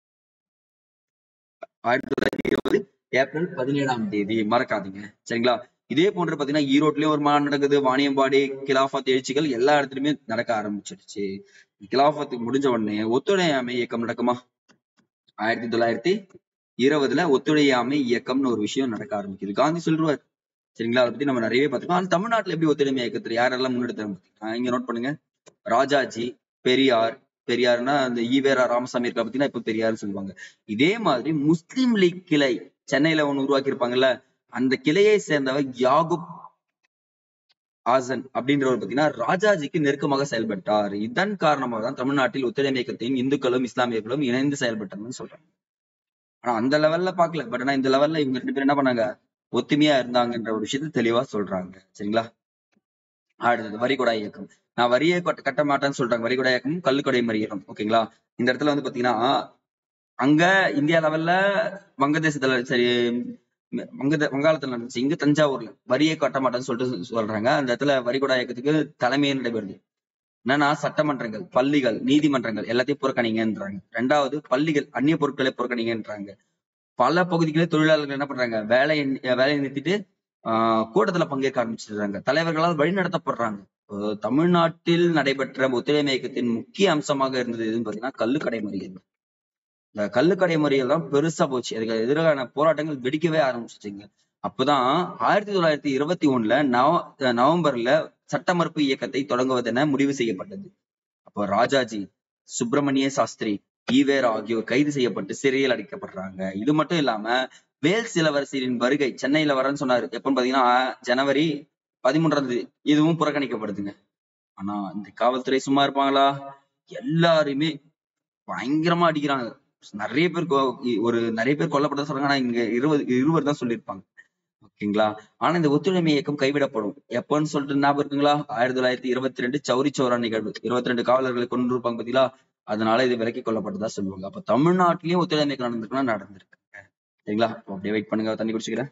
ஆயிரத்தி தொள்ளாயிரத்தி இருபது ஏப்ரல் பதினேழாம் தேதி மறக்காதீங்க சரிங்களா இதே போன்று பாத்தீங்கன்னா ஈரோட்லயும் ஒரு மாநாடு நடக்குது வாணியம்பாடி கிலாஃபத் எழுச்சிகள் எல்லா இடத்துலயுமே நடக்க ஆரம்பிச்சிடுச்சு கிலாஃபத் முடிஞ்ச உடனே ஒத்துழையாமை இயக்கம் நடக்குமா ஆயிரத்தி தொள்ளாயிரத்தி இருபதுல ஒத்துழையாமை இயக்கம்னு ஒரு விஷயம் நடக்க ஆரம்பிக்குது காந்தி சொல்றாரு சரிங்களா அதை பத்தி நம்ம நிறையவே பார்த்துக்கோம் ஆனா தமிழ்நாட்டுல எப்படி ஒத்துழைமை இயக்கத்துல யாரெல்லாம் முன்னெடுத்தாங்க பாத்தீங்கன்னா இங்க நோட் பண்ணுங்க ராஜாஜி பெரியார் பெரியார்னா அந்த ஈவேரா ராமசாமி இருக்கா பத்தினா இப்ப பெரியார்னு சொல்லுவாங்க இதே மாதிரி முஸ்லிம் லீக் கிளை சென்னையில ஒண்ணு உருவாக்கி இருப்பாங்கல்ல அந்த கிளையை சேர்ந்தவர் யாகுப் ஆசன் அப்படின்றவர் பாத்தீங்கன்னா ராஜாஜிக்கு நெருக்கமாக செயல்பட்டார் இதன் காரணமாக தான் தமிழ்நாட்டில் ஒத்துழைமை இயக்கத்தையும் இந்துக்களும் இஸ்லாமியர்களும் இணைந்து செயல்பட்டாங்கன்னு சொல்றாங்க ஆனா அந்த லெவல்ல பாக்கல பட் ஆனா இந்த லெவல்ல இவங்க ரெண்டு பேரும் என்ன பண்ணாங்க ஒத்துமையா இருந்தாங்கன்ற ஒரு விஷயத்த தெளிவா சொல்றாங்க சரிங்களா அடுத்தது வரிகொடா இயக்கம் நான் வரியை கட்ட கட்ட மாட்டேன்னு சொல்றாங்க வரிகொடா இயக்கம் கல்லுக்கொடை மறியலும் ஓகேங்களா இந்த இடத்துல வந்து பாத்தீங்கன்னா அங்க இந்தியா லெவல்ல வங்கதேசத்துல சரி ம், வங்க வங்காளத்துல நடந்துச்சு இங்க தஞ்சாவூர்ல வரியை கட்ட மாட்டேன்னு சொல்லிட்டு சொல்றாங்க அந்த இடத்துல வரிகொடா இயக்கத்துக்கு தலைமையே நடைபெறுது என்னன்னா சட்டமன்றங்கள் பள்ளிகள் நீதிமன்றங்கள் எல்லாத்தையும் புறக்கணிங்கன்றாங்க ரெண்டாவது பள்ளிகள் அந்நிய பொருட்களை புறக்கணிங்கன்றாங்க பல பகுதிகளில் தொழிலாளர்கள் என்ன பண்றாங்க வேலையை வேலையை நிறுத்திட்டு ஆஹ் கூட்டத்துல பங்கேற்க ஆரம்பிச்சிடுறாங்க தலைவர்களால் வழிநடத்தப்படுறாங்க இப்போ தமிழ்நாட்டில் நடைபெற்ற ஒத்துழைமை இயக்கத்தின் முக்கிய அம்சமாக இருந்தது எதுன்னு பாத்தீங்கன்னா கல்லுக்கடை மறியல் இந்த கல்லுக்கடை மறியல் தான் பெருசா போச்சு அதுக்கு எதிரான போராட்டங்கள் வெடிக்கவே ஆரம்பிச்சிச்சுங்க அப்பதான் ஆயிரத்தி தொள்ளாயிரத்தி இருபத்தி ஒண்ணுல நவ நவம்பர்ல சட்ட மறுப்பு இயக்கத்தை தொடங்குவதென முடிவு செய்யப்பட்டது அப்போ ராஜாஜி சுப்பிரமணிய சாஸ்திரி ஈவேரா ஆகியோர் கைது செய்யப்பட்டு சிறையில் அடைக்கப்படுறாங்க இது மட்டும் இல்லாம வேல்ஸ் இளவரசரின் வருகை சென்னையில வரேன்னு சொன்னாரு எப்பன்னு பாத்தீங்கன்னா ஜனவரி பதிமூன்றாம் தேதி இதுவும் புறக்கணிக்கப்படுதுங்க ஆனா இந்த காவல்துறை சும்மா இருப்பாங்களா எல்லாருமே பயங்கரமா அடிக்கிறாங்க நிறைய பேர் கொ- ஒரு நிறைய பேர் கொல்லப்பட்டதா சொல்றாங்க ஆனா இங்க இருபது இருவர் தான் சொல்லியிருப்பாங்க ஓகேங்களா ஆனா இந்த ஒத்துழைமை இயக்கம் கைவிடப்படும் எப்பன்னு சொல்லிட்டு ஞாபகம் இருக்குங்களா ஆயிரத்தி தொள்ளாயிரத்தி இருபத்தி ரெண்டு சௌரி சௌரா நிகழ்வு இருபத்தி ரெண்டு காவலர்களை கொண்டு இருப்பாங்க பாத்தீங்களா அதனால இது விலக்கி கொள்ளப்பட்டதா சொல்லுவாங்க அப்ப தமிழ்நாட்டிலயும் ஒத்துழைமை இயக்கம் நடந்திருக்குன்னா நடந்திருக்கு சரிங்களா அப்ப அப்படியே வெயிட் பண்ணுங்க தண்ணி குடிச்சுக்கிறேன்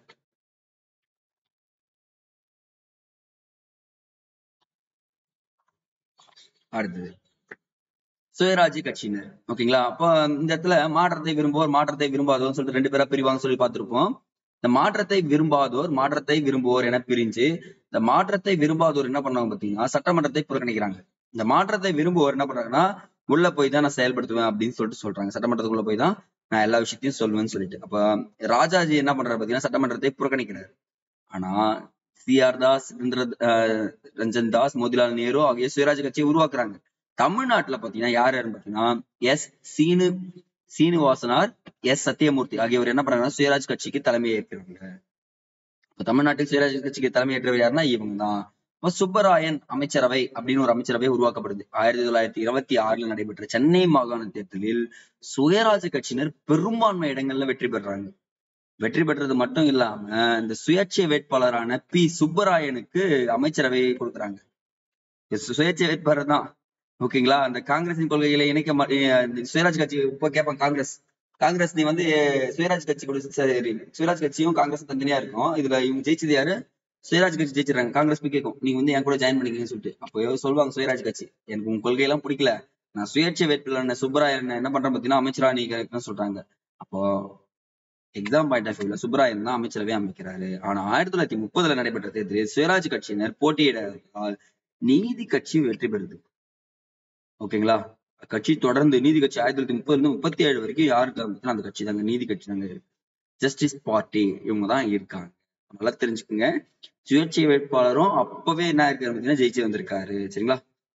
அடுத்தது சுயராஜ்ய கட்சியினர் ஓகேங்களா அப்ப இந்த இடத்துல மாற்றத்தை விரும்புவோர் மாற்றத்தை விரும்பாதோர் சொல்லிட்டு ரெண்டு பேரா பிரிவாங்க சொல்லி பார்த்திருப்போம் இந்த மாற்றத்தை விரும்பாதோர் மாற்றத்தை விரும்புவோர் என பிரிஞ்சு இந்த மாற்றத்தை விரும்பாதோர் என்ன பண்ணாங்க பாத்தீங்கன்னா சட்டமன்றத்தை புறக்கணிக்கிறாங்க இந்த மாற்றத்தை விரும்புவோர் என்ன பண்றாங்கன்னா உள்ள போய் தான் நான் செயல்படுத்துவேன் அப்படின்னு சொல்லிட்டு சொல்றாங்க சட்டமன்றத்துக்குள்ள போய் தான் நான் எல்லா விஷயத்தையும் சொல்லுவேன்னு சொல்லிட்டு அப்ப ராஜாஜி என்ன பண்றாரு பாத்தீங்கன்னா சட்டமன்றத்தை புறக்கணிக்கிறாரு ஆனா சி ஆர் தாஸ் சுரேந்திர அஹ், ரஞ்சன் தாஸ் மோதிலால் நேரு ஆகிய சுயராஜ் கட்சியை உருவாக்குறாங்க தமிழ்நாட்டுல பாத்தீங்கன்னா யார் யாருன்னு பாத்தீங்கன்னா எஸ் சீனு சீனிவாசனார் எஸ் சத்தியமூர்த்தி ஆகியோர் என்ன பண்றாங்கன்னா சுயராஜ் கட்சிக்கு தலைமை ஏற்கிறாங்க இப்ப தமிழ்நாட்டில் சுயராஜ் கட்சிக்கு தலைமை ஏற்றவர் யாருன்னா இவங்க தான் இப்ப சுப்பராயன் அமைச்சரவை அப்படின்னு ஒரு அமைச்சரவை உருவாக்கப்படுது ஆயிரத்தி தொள்ளாயிரத்தி இருபத்தி ஆறுல நடைபெற்ற சென்னை மாகாண தேர்தலில் சுயராஜ் கட்சியினர் பெரும்பான்மை இடங்கள்ல வெற்றி பெறாங்க வெற்றி பெற்றது மட்டும் இல்லாம இந்த சுயேட்சை வேட்பாளரான பி சுப்பராயனுக்கு அமைச்சரவை கொடுக்குறாங்க சு- சுயேட்சை வேட்பாளர் தான் ஓகேங்களா அந்த காங்கிரசின் கொள்கைகளை இணைக்க மா- அஹ் இந்த சுயராஜ் கட்சி இப்ப கேட்பாங்க காங்கிரஸ் காங்கிரஸ் நீ வந்து சுயராஜ் கட்சி கூட சரி சுயராஜ் கட்சியும் காங்கிரஸ் தனித்தனியா இருக்கும் இதுல இவங்க ஜெயிச்சது யாரு சுயராஜ் கட்சி ஜெயிச்சிடறாங்க காங்கிரஸ் போய் கேட்கும் நீங்க வந்து என் கூட ஜாயின் பண்ணிக்கங்கன்னு சொல்லிட்டு அப்போ சொல்லுவாங்க சுயராஜ் கட்சி எனக்கு உங்க கொள்கையெல்லாம் பிடிக்கல நான் சுயேட்சை வேட்பாளர் சுப்பராயன் என்ன பண்றேன் பாத்தீங்கன்னா அமைச்சரா நீங்க சொல்றாங்க அப்போ எக்ஸாம் பாயிண்ட் ஆஃப் வியூல சுப்பராயன் தான் அமைச்சரவை அமைக்கிறாரு ஆனா ஆயிரத்தி தொள்ளாயிரத்தி முப்பதுல நடைபெற்ற தேர்தலில் சுயராஜ் கட்சியினர் போட்டியிடாததால் நீதி கட்சி வெற்றி பெறுது ஓகேங்களா கட்சி தொடர்ந்து நீதி கட்சி ஆயிரத்தி தொள்ளாயிரத்தி முப்பதுல இருந்து முப்பத்தி ஏழு வரைக்கும் யாருக்கு இருந்துச்சுன்னா அந்த கட்சி தாங்க நீதி கட்சி தாங்க இருக்கு ஜஸ்டிஸ் பார்ட்டி இவங்க தான் இருக்காங்க நல்லா தெரிஞ்சுக்குங்க சுயேட்சை வேட்பாளரும் அப்பவே என்ன இருக்காரு பார்த்தீங்கன்னா ஜெயிச்சு வந்திருக்காரு சரிங்களா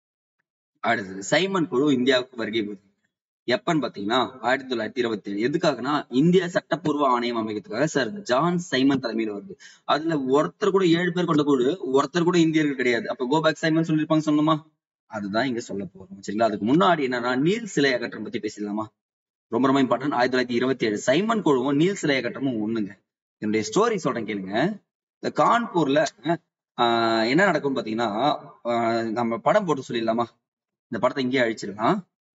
அடுத்தது சைமன் குழு இந்தியாவுக்கு வருகை புரியுது எப்பன்னு பாத்தீங்கன்னா ஆயிரத்தி தொள்ளாயிரத்தி இருபத்தி ஏழு எதுக்காகனா இந்திய சட்டப்பூர்வ ஆணையம் அமைக்கிறதுக்காக சார் ஜான் சைமன் தலைமையில வருது அதுல ஒருத்தர் கூட ஏழு பேர் கொண்ட குழு ஒருத்தர் கூட இந்தியர்கள் கிடையாது அப்ப கோபேக் சைமன் சொல்லிருப்பாங்க சொன்னோமா அதுதான் இங்க சொல்ல போறோம் சரிங்களா அதுக்கு முன்னாடி என்னன்னா நீல் சிலை அகற்றம் பத்தி பேசலாமா ரொம்ப ரொம்ப இம்பார்ட்டன்ட் ஆயிரத்தி தொள்ளாயிரத்தி இருபத்தி ஏழு சைமன் குழுவும் நீல் சிலை அகற்றமும் ஒண்ணுங்க என்னுடைய ஸ்டோரி சொல்றேன் கேளுங்க இந்த கான்பூர்ல ஆஹ் என்ன நடக்கும்னு பாத்தீங்கன்னா ஆஹ் நம்ம படம் போட்டு சொல்லிடலாமா இந்த படத்தை இங்கேயே அழிச்சிடலாம்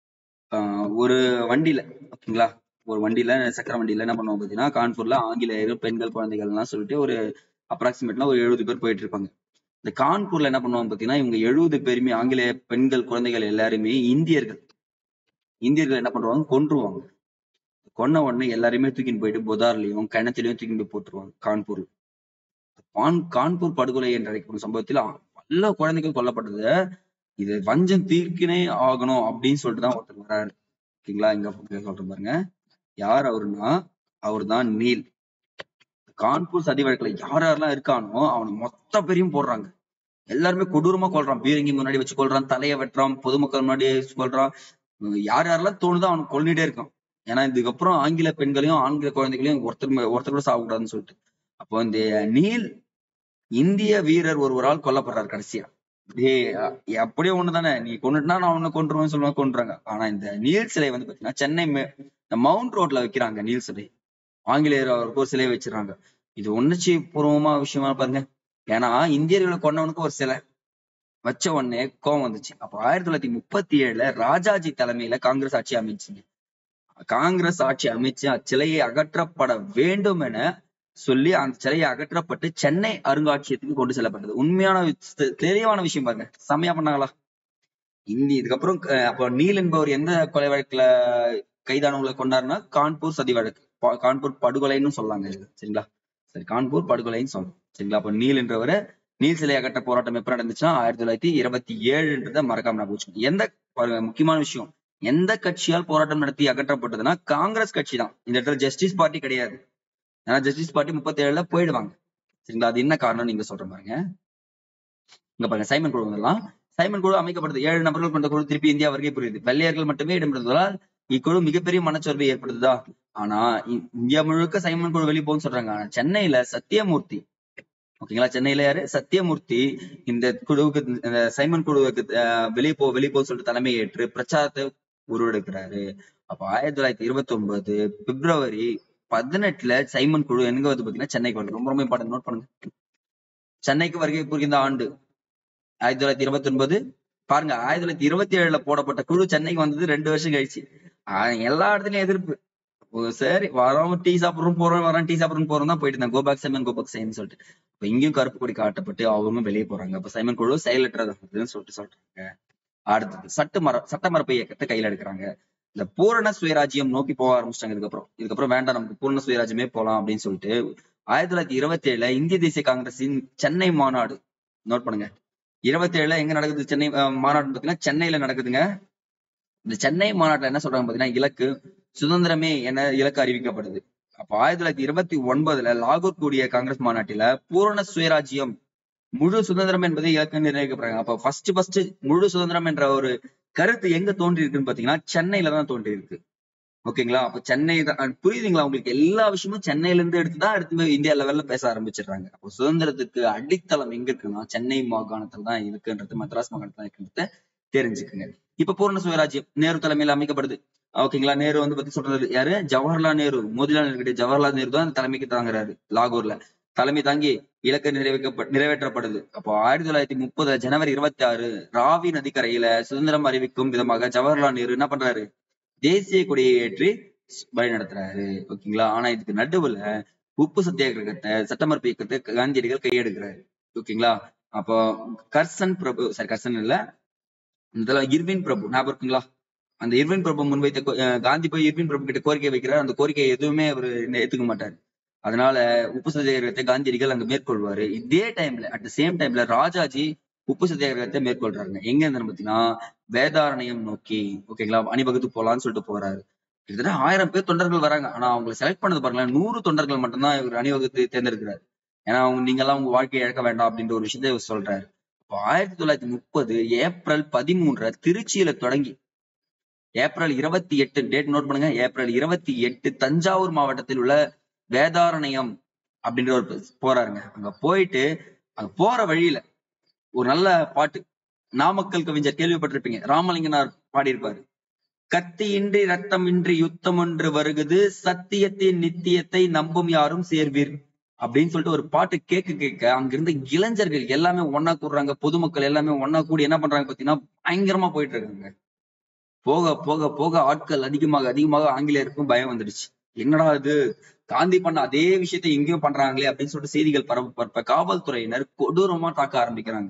ஆஹ் ஒரு வண்டியில ஓகேங்களா ஒரு வண்டியில சக்கர வண்டியில என்ன பண்ணுவோம் பாத்தீங்கன்னா கான்பூர்ல ஆங்கிலேயர் பெண்கள் குழந்தைகள் எல்லாம் சொல்லிட்டு ஒரு அப்ராக்சிமேட்லாம் ஒரு எழுபது பேர் போயிட்டு இருப்பாங்க இந்த கான்பூர்ல என்ன பண்ணுவாங்க பாத்தீங்கன்னா இவங்க எழுபது பேருமே ஆங்கிலேய பெண்கள் குழந்தைகள் எல்லாருமே இந்தியர்கள் இந்தியர்கள் என்ன பண்ணுவாங்க கொன்றுவாங்க கொன்ன உடனே எல்லாரையுமே தூக்கின்னு போயிட்டு புதார்லயும் கிணத்துலயும் தூக்கின்னு போய் போட்டுருவாங்க கான்பூர் கான் கான்பூர் படுகொலை என்று அழைக்கப்படும் சம்பவத்தில் பல குழந்தைகள் கொல்லப்பட்டது இது வஞ்சம் தீர்க்கினே ஆகணும் அப்படின்னு சொல்லிட்டு தான் ஒருத்தர் வர்றாரு ஓகேங்களா இங்க சொல்றேன் பாருங்க யார் அவருன்னா அவர்தான் நீல் கான்பூர் சதி வழக்குல யார் யாரெல்லாம் இருக்கானோ அவனை மொத்த பேரையும் போடுறாங்க எல்லாருமே கொடூரமா கொல்றான் பீரங்கி முன்னாடி வச்சு கொல்றான் தலையை வெட்டுறான் பொதுமக்கள் முன்னாடி வச்சு கொல்றான் உம் யார் யாரெல்லாம் தோணுதோ அவனை கொல்லிட்டே இருக்கான் ஏன்னா இதுக்கப்புறம் ஆங்கில பெண்களையும் ஆங்கில குழந்தைகளையும் ஒருத்தர் மே- ஒருத்தர் கூட சாகக்கூடாதுன்னு சொல்லிட்டு அப்போ இந்த நீல் இந்திய வீரர் ஒருவரால் கொல்லப்படுறாரு கடைசியா டேய் அ- அப்படியே ஒண்ணுதானே நீ கொண்டுட்டா நான் உன்னை கொண்டுருவேன்னு சொல்லுவேன் கொண்டுறாங்க ஆனா இந்த நீல் சிலை வந்து பாத்தீங்கன்னா சென்னை மே- இந்த மவுண்ட் ரோட்ல வைக்கிறாங்க நீல் சிலை ஆங்கிலேயர் அவருக்கு ஒரு சிலை வச்சிருக்காங்க இது உணர்ச்சி பூர்வமா விஷயமா பாருங்க ஏன்னா இந்தியர்களை கொண்டவனுக்கு ஒரு சிலை வச்ச உடனே கோவம் வந்துச்சு அப்போ ஆயிரத்தி தொள்ளாயிரத்தி முப்பத்தி ஏழுல ராஜாஜி தலைமையில காங்கிரஸ் ஆட்சி அமைச்சுங்க காங்கிரஸ் ஆட்சி அமைச்சு அச்சிலையை அகற்றப்பட வேண்டும் என சொல்லி அந்த சிலையை அகற்றப்பட்டு சென்னை அருங்காட்சியகத்துக்கு கொண்டு செல்லப்பட்டது உண்மையான வி- தெ- தெளிவான விஷயம் பாருங்க செம்மையா பண்ணாங்களா இந்தி இதுக்கப்புறம் அஹ், அப்போ நீல் என்பவர் எந்த கொலை வழக்குல கைதானவங்களை கொண்டாருன்னா கான்பூர் சதி வழக்கு பா- கான்பூர் படுகொலைன்னு சொல்லாங்க இது சரிங்களா சரி கான்பூர் படுகொலைன்னு சொல்லணும் சரிங்களா அப்போ நீல் என்றவர் நீல் சிலை அகற்ற போராட்டம் எப்ப நடந்துச்சுன்னா ஆயிரத்தி தொள்ளாயிரத்தி இருபத்தி ஏழுன்றத மறக்காம நான் வச்சுக்கணும் எந்த பாருங்க, முக்கியமான விஷயம் எந்த கட்சியால் போராட்டம் நடத்தி அகற்றப்பட்டதுன்னா காங்கிரஸ் கட்சி தான் இந்த இடத்துல ஜஸ்டிஸ் பார்ட்டி கிடையாது ஏன்னா ஜஸ்டிஸ் பார்ட்டி முப்பத்தி ஏழுல போயிடுவாங்க சரிங்களா அது என்ன காரணம் நீங்க சொல்ற பாருங்க இங்க பாருங்க சைமன் குழு வந்துடலாம் சைமன் குழு அமைக்கப்படுது ஏழு நபர்கள் கொண்ட குழு திருப்பி இந்தியா வருகை புரியுது வெள்ளையர்கள் மட்டுமே இடம்பெறுவதால் இக்குழு மிகப்பெரிய மனச்சோர்வை ஏற்படுத்துதா ஆனா இ- இந்தியா முழுக்க சைமன் குழு வெளியே போகும்னு சொல்றாங்க ஆனா சென்னையில சத்தியமூர்த்தி ஓகேங்களா சென்னையில யாரு சத்தியமூர்த்தி இந்த குழுவுக்கு இந்த சைமன் குழுவுக்கு அஹ், வெளியே போ வெளியே போன்னு சொல்லிட்டு தலைமை ஏற்று பிரச்சாரத்தை உருவெடுக்கிறாரு அப்ப ஆயிரத்தி தொள்ளாயிரத்தி இருபத்தி ஒன்பது பிப்ரவரி பதினெட்டுல சைமன் குழு எங்க வந்து பாத்தீங்கன்னா சென்னைக்கு வருது ரொம்ப ரொம்ப இம்பார்ட்டன்ட் நோட் பண்ணுங்க சென்னைக்கு வருகை புரிந்த ஆண்டு ஆயிரத்தி தொள்ளாயிரத்தி இருபத்தி ஒன்பது பாருங்க ஆயிரத்தி தொள்ளாயிரத்தி இருபத்தி ஏழுல போடப்பட்ட குழு சென்னைக்கு வந்தது ரெண்டு வருஷம் கழிச்சு ஆஹ் எல்லா இடத்துலயும் எதிர்ப்பு ஓ, சரி வரோம் டீ சாப்பிடுறோம் போறோம் வரோம் டீ சாப்பிடுறோம் போறோம் தான் போயிட்டு இருந்தாங்க கோபாக் சைமன் கோபாக் சைமன் சொல்லிட்டு இப்ப இங்கேயும் கருப்பு கொடி காட்டப்பட்டு அவங்களும் வெளியே போறாங்க அப்ப சைமன் குழு செயலற்றதுன்னு சொல்லிட்டு சொல்றாங்க அடுத்தது சட்ட மர சட்ட மரபு இயக்கத்தை கையில எடுக்கிறாங்க இந்த பூரண சுயராஜ்யம் நோக்கி போக ஆரம்பிச்சிட்டாங்க இதுக்கப்புறம் இதுக்கப்புறம் வேண்டாம் நமக்கு பூரண சுயராஜ்யமே போலாம் அப்படின்னு சொல்லிட்டு ஆயிரத்தி தொள்ளாயிரத்தி இருபத்தி ஏழுல இந்திய தேசிய காங்கிரசின் சென்னை மாநாடு நோட் பண்ணுங்க இருபத்தி ஏழுல எங்க நடக்குது சென்னை அஹ், மாநாடு பாத்தீங்கன்னா சென்னையில நடக்குதுங்க இந்த சென்னை மாநாட்டுல என்ன சொல்றாங்க பாத்தீங்கன்னா இலக்கு சுதந்திரமே என இலக்கு அறிவிக்கப்படுது அப்ப ஆயிரத்தி தொள்ளாயிரத்தி இருபத்தி ஒன்பதுல லாகூர் கூடிய காங்கிரஸ் மாநாட்டில பூரண சுயராஜ்யம் முழு சுதந்திரம் என்பதை இலக்கு நிர்ணயிக்கப்படுறாங்க அப்ப ஃபர்ஸ்ட் ஃபர்ஸ்ட் முழு சுதந்திரம் என்ற ஒரு கருத்து எங்க தோன்றி இருக்குன்னு பாத்தீங்கன்னா சென்னையில தான் தோன்றி இருக்கு ஓகேங்களா அப்ப சென்னை தான் புரியுதுங்களா உங்களுக்கு எல்லா விஷயமும் சென்னையில இருந்து எடுத்துதான் எடுத்து போய் இந்தியா லெவல்ல பேச ஆரம்பிச்சிடுறாங்க அப்போ சுதந்திரத்துக்கு அடித்தளம் எங்க இருக்குன்னா சென்னை மாகாணத்துல தான் இருக்குன்றது மദ്രാஸ் மாகாணத்துல இருக்குன்றத தெரிஞ்சுக்குங்க இப்ப பூர்ண சுயராஜ்யம் நேரு தலைமையில் அமைக்கப்படுது ஓகேங்களா நேரு வந்து பத்தி சொல்றது யாரு ஜவஹர்லால் நேரு மோதிலால் நேரு கிட்ட ஜவஹர்லால் நேரு தான் அந்த தலைமைக்கு தாங்குறாரு லாகூர்ல தலைமை தாங்கி இலக்கு நிறைவேற்ற நிறைவேற்றப்படுது அப்போ ஆயிரத்தி தொள்ளாயிரத்தி முப்பது ஜனவரி இருபத்தி ஆறு ராவி நதிக்கரையில சுதந்திரம் அறிவிக்கும் விதமாக ஜவஹர்லால் நேரு என்ன பண்றாரு தேசிய கொடியை ஏற்றி வழி நடத்துறாரு ஓகேங்களா ஆனா இதுக்கு நடுவுல உப்பு சத்தியாகிரகத்தை சட்டமறுப்பு இயக்கத்தை காந்தியடிகள் கையெடுக்கிறாரு ஓகேங்களா அப்போ கர்சன் பிரபு சாரி கர்சன் இல்ல இதுல இர்வின் பிரபு ஞாபகம் இருக்குங்களா அந்த இர்வின் பிரபு முன்வைத்த கோ- அஹ் காந்தி போய் இர்வின் பிரபு கிட்ட கோரிக்கை வைக்கிறார் அந்த கோரிக்கையை எதுவுமே அவர் ஏத்துக்க மாட்டார் அதனால உப்பு சத்தியாகிரகத்தை காந்தியடிகள் அங்க மேற்கொள்வாரு இதே டைம்ல அட் த சேம் டைம்ல ராஜாஜி உப்பு சத்தியாகிரகத்தை மேற்கொள்றாங்க எங்க இருந்து பாத்தீங்கன்னா வேதாரண்யம் நோக்கி ஓகேங்களா அணிவகுத்து போலான்னு சொல்லிட்டு போறாரு கிட்டத்தட்ட ஆயிரம் பேர் தொண்டர்கள் வராங்க ஆனா அவங்களை செலக்ட் பண்ணது பாருங்களேன் நூறு தொண்டர்கள் மட்டும்தான் இவர் அணிவகுத்து தேர்ந்தெடுக்கிறாரு ஏன்னா அவங்க நீங்க எல்லாம் உங்க வாழ்க்கையை இழக்க வேண்டாம் அப்படின்ற ஒரு விஷயத்தை இவர் சொல்றாரு இப்போ ஆயிரத்தி தொள்ளாயிரத்தி முப்பது ஏப்ரல் பதிமூன்ற திருச்சியில தொடங்கி ஏப்ரல் இருபத்தி எட்டு டேட் நோட் பண்ணுங்க ஏப்ரல் இருபத்தி எட்டு தஞ்சாவூர் மாவட்டத்தில் உள்ள வேதாரண்யம் அப்படின்ற ஒரு place போறாருங்க அங்க போயிட்டு அங்க போற வழியில ஒரு நல்ல பாட்டு நாமக்கல் கவிஞர் கேள்விப்பட்டிருப்பீங்க ராமலிங்கனார் பாடியிருப்பாரு கத்தியின்றி ரத்தமின்றி யுத்தம் ஒன்று வருகுது சத்தியத்தின் நித்தியத்தை நம்பும் யாரும் சேர்வீர் அப்படின்னு சொல்லிட்டு ஒரு பாட்டு கேட்க கேட்க அங்கிருந்த இளைஞர்கள் எல்லாமே ஒன்னா கூடுறாங்க பொதுமக்கள் எல்லாமே ஒன்னா கூடி என்ன பண்றாங்க பாத்தீங்கன்னா பயங்கரமா போயிட்டு இருக்காங்க போக போக போக ஆட்கள் அதிகமாக அதிகமாக ஆங்கிலேயருக்கும் பயம் வந்துடுச்சு என்னடா இது காந்தி பண்ண அதே விஷயத்தை எங்கேயும் பண்றாங்களே அப்படின்னு சொல்லிட்டு செய்திகள் பரவ பரப்ப காவல்துறையினர் கொடூரமா தாக்க ஆரம்பிக்கிறாங்க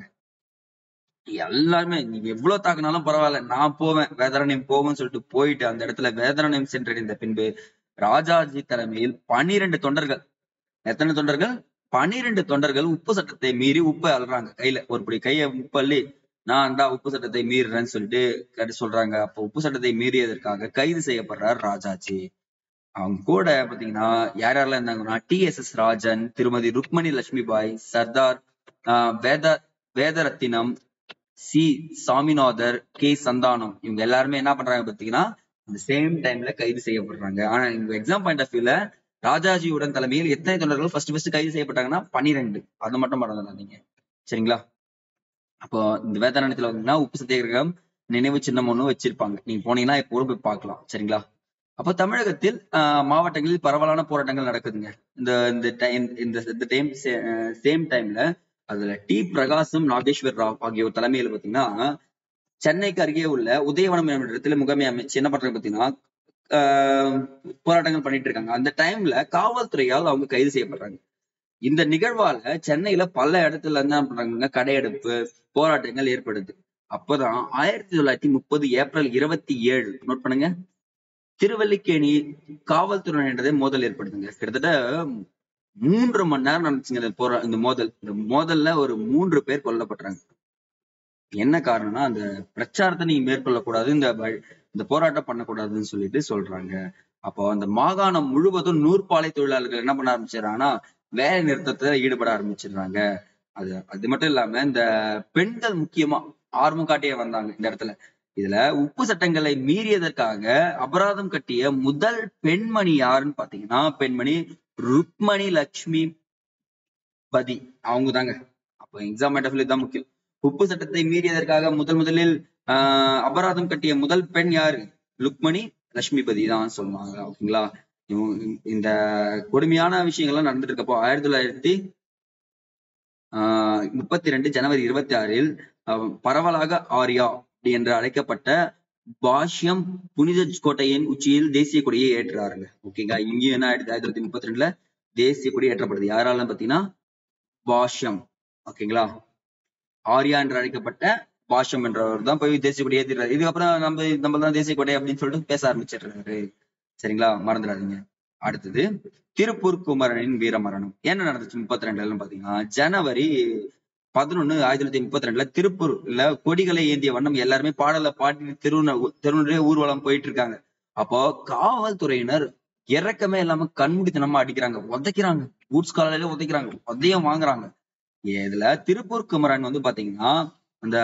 எல்லாருமே நீங்க எவ்வளவு தாக்குனாலும் பரவாயில்ல நான் போவேன் வேதாரண்யம் போவேன்னு சொல்லிட்டு போயிட்டு அந்த இடத்துல வேதாரண்யம் சென்றடைந்த பின்பு ராஜாஜி தலைமையில் பனிரெண்டு தொண்டர்கள் எத்தனை தொண்டர்கள் பனிரெண்டு தொண்டர்கள் உப்பு சட்டத்தை மீறி உப்பை அள்ளுறாங்க கையில ஒரு படி கைய உப்பு அள்ளி நான் தான் உப்பு சட்டத்தை மீறுறேன்னு சொல்லிட்டு கடி சொல்றாங்க அப்போ உப்பு சட்டத்தை மீறியதற்காக கைது செய்யப்படுறார் ராஜாஜி அவங்க கூட பாத்தீங்கன்னா யார் யாரெல்லாம் இருந்தாங்கன்னா டி எஸ் எஸ் ராஜன் திருமதி ருக்மணி லட்சுமி பாய் சர்தார் ஆஹ் வேத வேதரத்தினம் சி சாமிநாதர் கே சந்தானம் இவங்க எல்லாருமே என்ன பண்றாங்க பாத்தீங்கன்னா அந்த சேம் டைம்ல கைது செய்யப்படுறாங்க ஆனா இவங்க எக்ஸாம் பாயிண்ட் ஆஃப் வியூல ராஜாஜியுடன் தலைமையில் எத்தனை தொண்டர்கள் ஃபர்ஸ்ட் ஃபர்ஸ்ட் கைது செய்யப்பட்டாங்கன்னா பன்னிரெண்டு அது மட்டும் மறந்துடாதீங்க சரிங்களா அப்போ இந்த வேதாரணத்துல வந்தீங்கன்னா உப்பு சத்தியாகிரகம் நினைவு சின்னம் ஒண்ணு வச்சிருப்பாங்க நீங்க போனீங்கன்னா இப்போ போய் பார்க்கலாம் சரிங்களா அப்போ தமிழகத்தில் ஆஹ், மாவட்டங்களில் பரவலான போராட்டங்கள் நடக்குதுங்க இந்த இந்த டைம் இந்த இந்த டைம் சேம் டைம்ல அதுல டி பிரகாசம் நாகேஸ்வர் ராவ் ஆகியோர் தலைமையில பாத்தீங்கன்னா சென்னைக்கு அருகே உள்ள உதயவனம் என்ற இடத்துல முகமை அமைச்சு என்ன பண்றாங்க பாத்தீங்கன்னா ஆஹ், போராட்டங்கள் பண்ணிட்டு இருக்காங்க அந்த டைம்ல காவல்துறையால் அவங்க கைது செய்யப்படுறாங்க இந்த நிகழ்வால சென்னையில பல இடத்துல என்ன பண்றாங்க கடையெடுப்பு போராட்டங்கள் ஏற்படுது அப்பதான் ஆயிரத்தி தொள்ளாயிரத்தி முப்பது ஏப்ரல் இருபத்தி ஏழு நோட் பண்ணுங்க திருவல்லிக்கேணி காவல்துறையினரது மோதல் ஏற்படுதுங்க கிட்டத்தட்ட மூன்று மணி நேரம் நடந்துச்சுங்க இந்த போரா இந்த மோதல் இந்த மோதல்ல ஒரு மூன்று பேர் கொல்லப்படுறாங்க என்ன காரணம்னா அந்த பிரச்சாரத்தை நீங்க மேற்கொள்ளக்கூடாது இந்த வ- இந்த போராட்டம் பண்ணக்கூடாதுன்னு சொல்லிட்டு சொல்றாங்க அப்போ அந்த மாகாணம் முழுவதும் நூற்பாலை தொழிலாளர்கள் என்ன பண்ண ஆரம்பிச்சிடறாங்கன்னா வேலை நிறுத்தத்துல ஈடுபட ஆரம்பிச்சிடுறாங்க அது அது மட்டும் இல்லாம இந்த பெண்கள் முக்கியமா ஆர்வம் காட்டியே வந்தாங்க இந்த இடத்துல இதுல உப்பு சட்டங்களை மீறியதற்காக அபராதம் கட்டிய முதல் பெண்மணி யாருன்னு பாத்தீங்கன்னா பெண்மணி ருக்மணி லட்சுமி பதி அவங்க தாங்க அப்போ எக்ஸாம் தான் முக்கியம் உப்பு சட்டத்தை மீறியதற்காக முதல் முதலில் ஆஹ் அபராதம் கட்டிய முதல் பெண் யாரு ருக்மணி லட்சுமிபதி தான் சொல்லுவாங்க ஓகேங்களா இவங்க இந்த கொடுமையான விஷயங்கள்லாம் நடந்துட்டு இருக்கப்போ ஆயிரத்தி தொள்ளாயிரத்தி ஆஹ் முப்பத்தி ரெண்டு ஜனவரி இருபத்தி ஆறில் அஹ் பரவலாக ஆர்யா அப்படி என்று அழைக்கப்பட்ட பாஷ்யம் புனித கோட்டையின் உச்சியில் தேசிய கொடியை ஏற்றுறாருங்க ஓகேங்களா இங்கேயும் என்ன ஆயிடுது ஆயிரத்தி தொள்ளாயிரத்தி முப்பத்தி ரெண்டுல தேசிய கொடி ஏற்றப்படுது யாராலும் பாத்தீங்கன்னா பாஷ்யம் ஓகேங்களா ஆர்யா என்று அழைக்கப்பட்ட பாஷ்யம் என்றவர் தான் போய் தேசிய கொடி ஏத்திடுறாரு இதுக்கப்புறம் நம்ம நம்ம தான் தேசிய கொடை அப்படின்னு சொல்லிட்டு பேச ஆரம்பிச்சிடுறாரு சரிங்களா மறந்துடாதீங்க அடுத்தது திருப்பூர் குமரனின் வீரமரணம் என்ன நடந்துச்சு முப்பத்தி ரெண்டுல பாத்தீங்கன்னா ஜனவரி பதினொன்னு ஆயிரத்தி தொள்ளாயிரத்தி முப்பத்தி ரெண்டுல திருப்பூர்ல கொடிகளை ஏந்திய வண்ணம் எல்லாருமே பாடல பாடி தெருவுன தெருவுடைய ஊர்வலம் போயிட்டு இருக்காங்க அப்போ காவல்துறையினர் இறக்கமே இல்லாம கண்மூடித்தனமா அடிக்கிறாங்க உதைக்கிறாங்க பூட்ஸ் காலையில உதைக்கிறாங்க உதையம் வாங்குறாங்க இதுல திருப்பூர் குமரன் வந்து பாத்தீங்கன்னா அந்த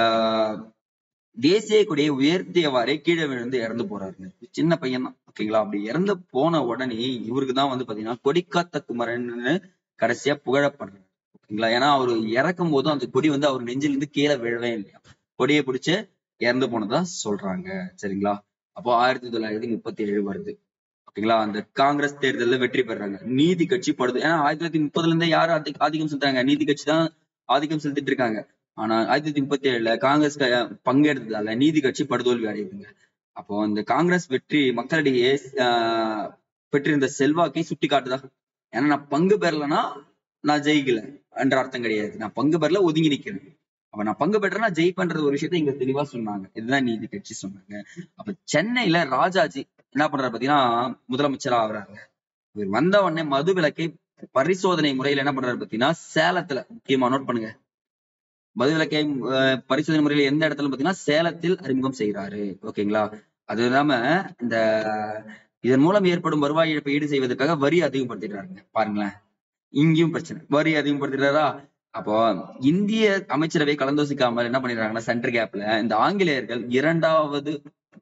தேசிய கொடியை உயர்த்தியவாறே கீழே விழுந்து இறந்து போறாருங்க சின்ன பையன் தான் ஓகேங்களா அப்படி இறந்து போன உடனே இவருக்கு தான் வந்து பாத்தீங்கன்னா கொடிக்காத்த குமரன்னு கடைசியா புகழப்படுறாரு ஓகேங்களா ஏன்னா அவரு இறக்கும் போதும் அந்த கொடி வந்து அவர் நெஞ்சில இருந்து கீழே விழவே இல்லையா கொடியை பிடிச்சு இறந்து போனதா சொல்றாங்க சரிங்களா அப்போ ஆயிரத்தி தொள்ளாயிரத்தி முப்பத்தி ஏழு வருது ஓகேங்களா அந்த காங்கிரஸ் தேர்தல்ல வெற்றி பெறாங்க நீதி கட்சி படுது ஏன்னா ஆயிரத்தி தொள்ளாயிரத்தி முப்பதுல இருந்தே யாரும் ஆதி ஆதிக்கம் செலுத்தாங்க நீதி கட்சி தான் ஆதிக்கம் செலுத்திட்டு இருக்காங்க ஆனா ஆயிரத்தி தொள்ளாயிரத்தி முப்பத்தி ஏழுல காங்கிரஸ் க- பங்கெடுத்ததால நீதி கட்சி படுதோல்வி அடையுதுங்க அப்போ இந்த காங்கிரஸ் வெற்றி மக்களிடையே ஆஹ், பெற்றிருந்த செல்வாக்கை சுட்டி காட்டுதா ஏன்னா நான் பங்கு பெறலைன்னா நான் ஜெயிக்கல என்ற அர்த்தம் கிடையாது நான் பங்கு பெறல ஒதுங்கி நிக்கிறேன் அப்ப நான் பங்கு பெற்றேன்னா ஜெயிப்பேன்ற ஒரு விஷயத்த இங்க தெளிவா சொன்னாங்க இதுதான் நீதி கட்சி சொன்னாங்க அப்ப சென்னையில ராஜாஜி என்ன பண்றாரு பாத்தீங்கன்னா முதலமைச்சரா ஆகுறாங்க இவர் வந்த உடனே மது விலக்கை பரிசோதனை முறையில என்ன பண்றாரு பாத்தீங்கன்னா சேலத்துல முக்கியமா நோட் பண்ணுங்க மது விலக்கை அஹ், பரிசோதனை முறையில எந்த இடத்துல பாத்தீங்கன்னா சேலத்தில் அறிமுகம் செய்யறாரு ஓகேங்களா அது இல்லாம இந்த இதன் மூலம் ஏற்படும் வருவாய் இழப்பை ஈடு செய்வதற்காக வரி அதிகப்படுத்திடுறாருங்க பாருங்களேன் இங்கேயும் பிரச்சனை வரி அதிகப்படுத்திடுறாரா அப்போ இந்திய அமைச்சரவை கலந்தோசிக்காமல் என்ன பண்ணிடுறாங்கன்னா சென்டர் கேப்ல இந்த ஆங்கிலேயர்கள் இரண்டாவது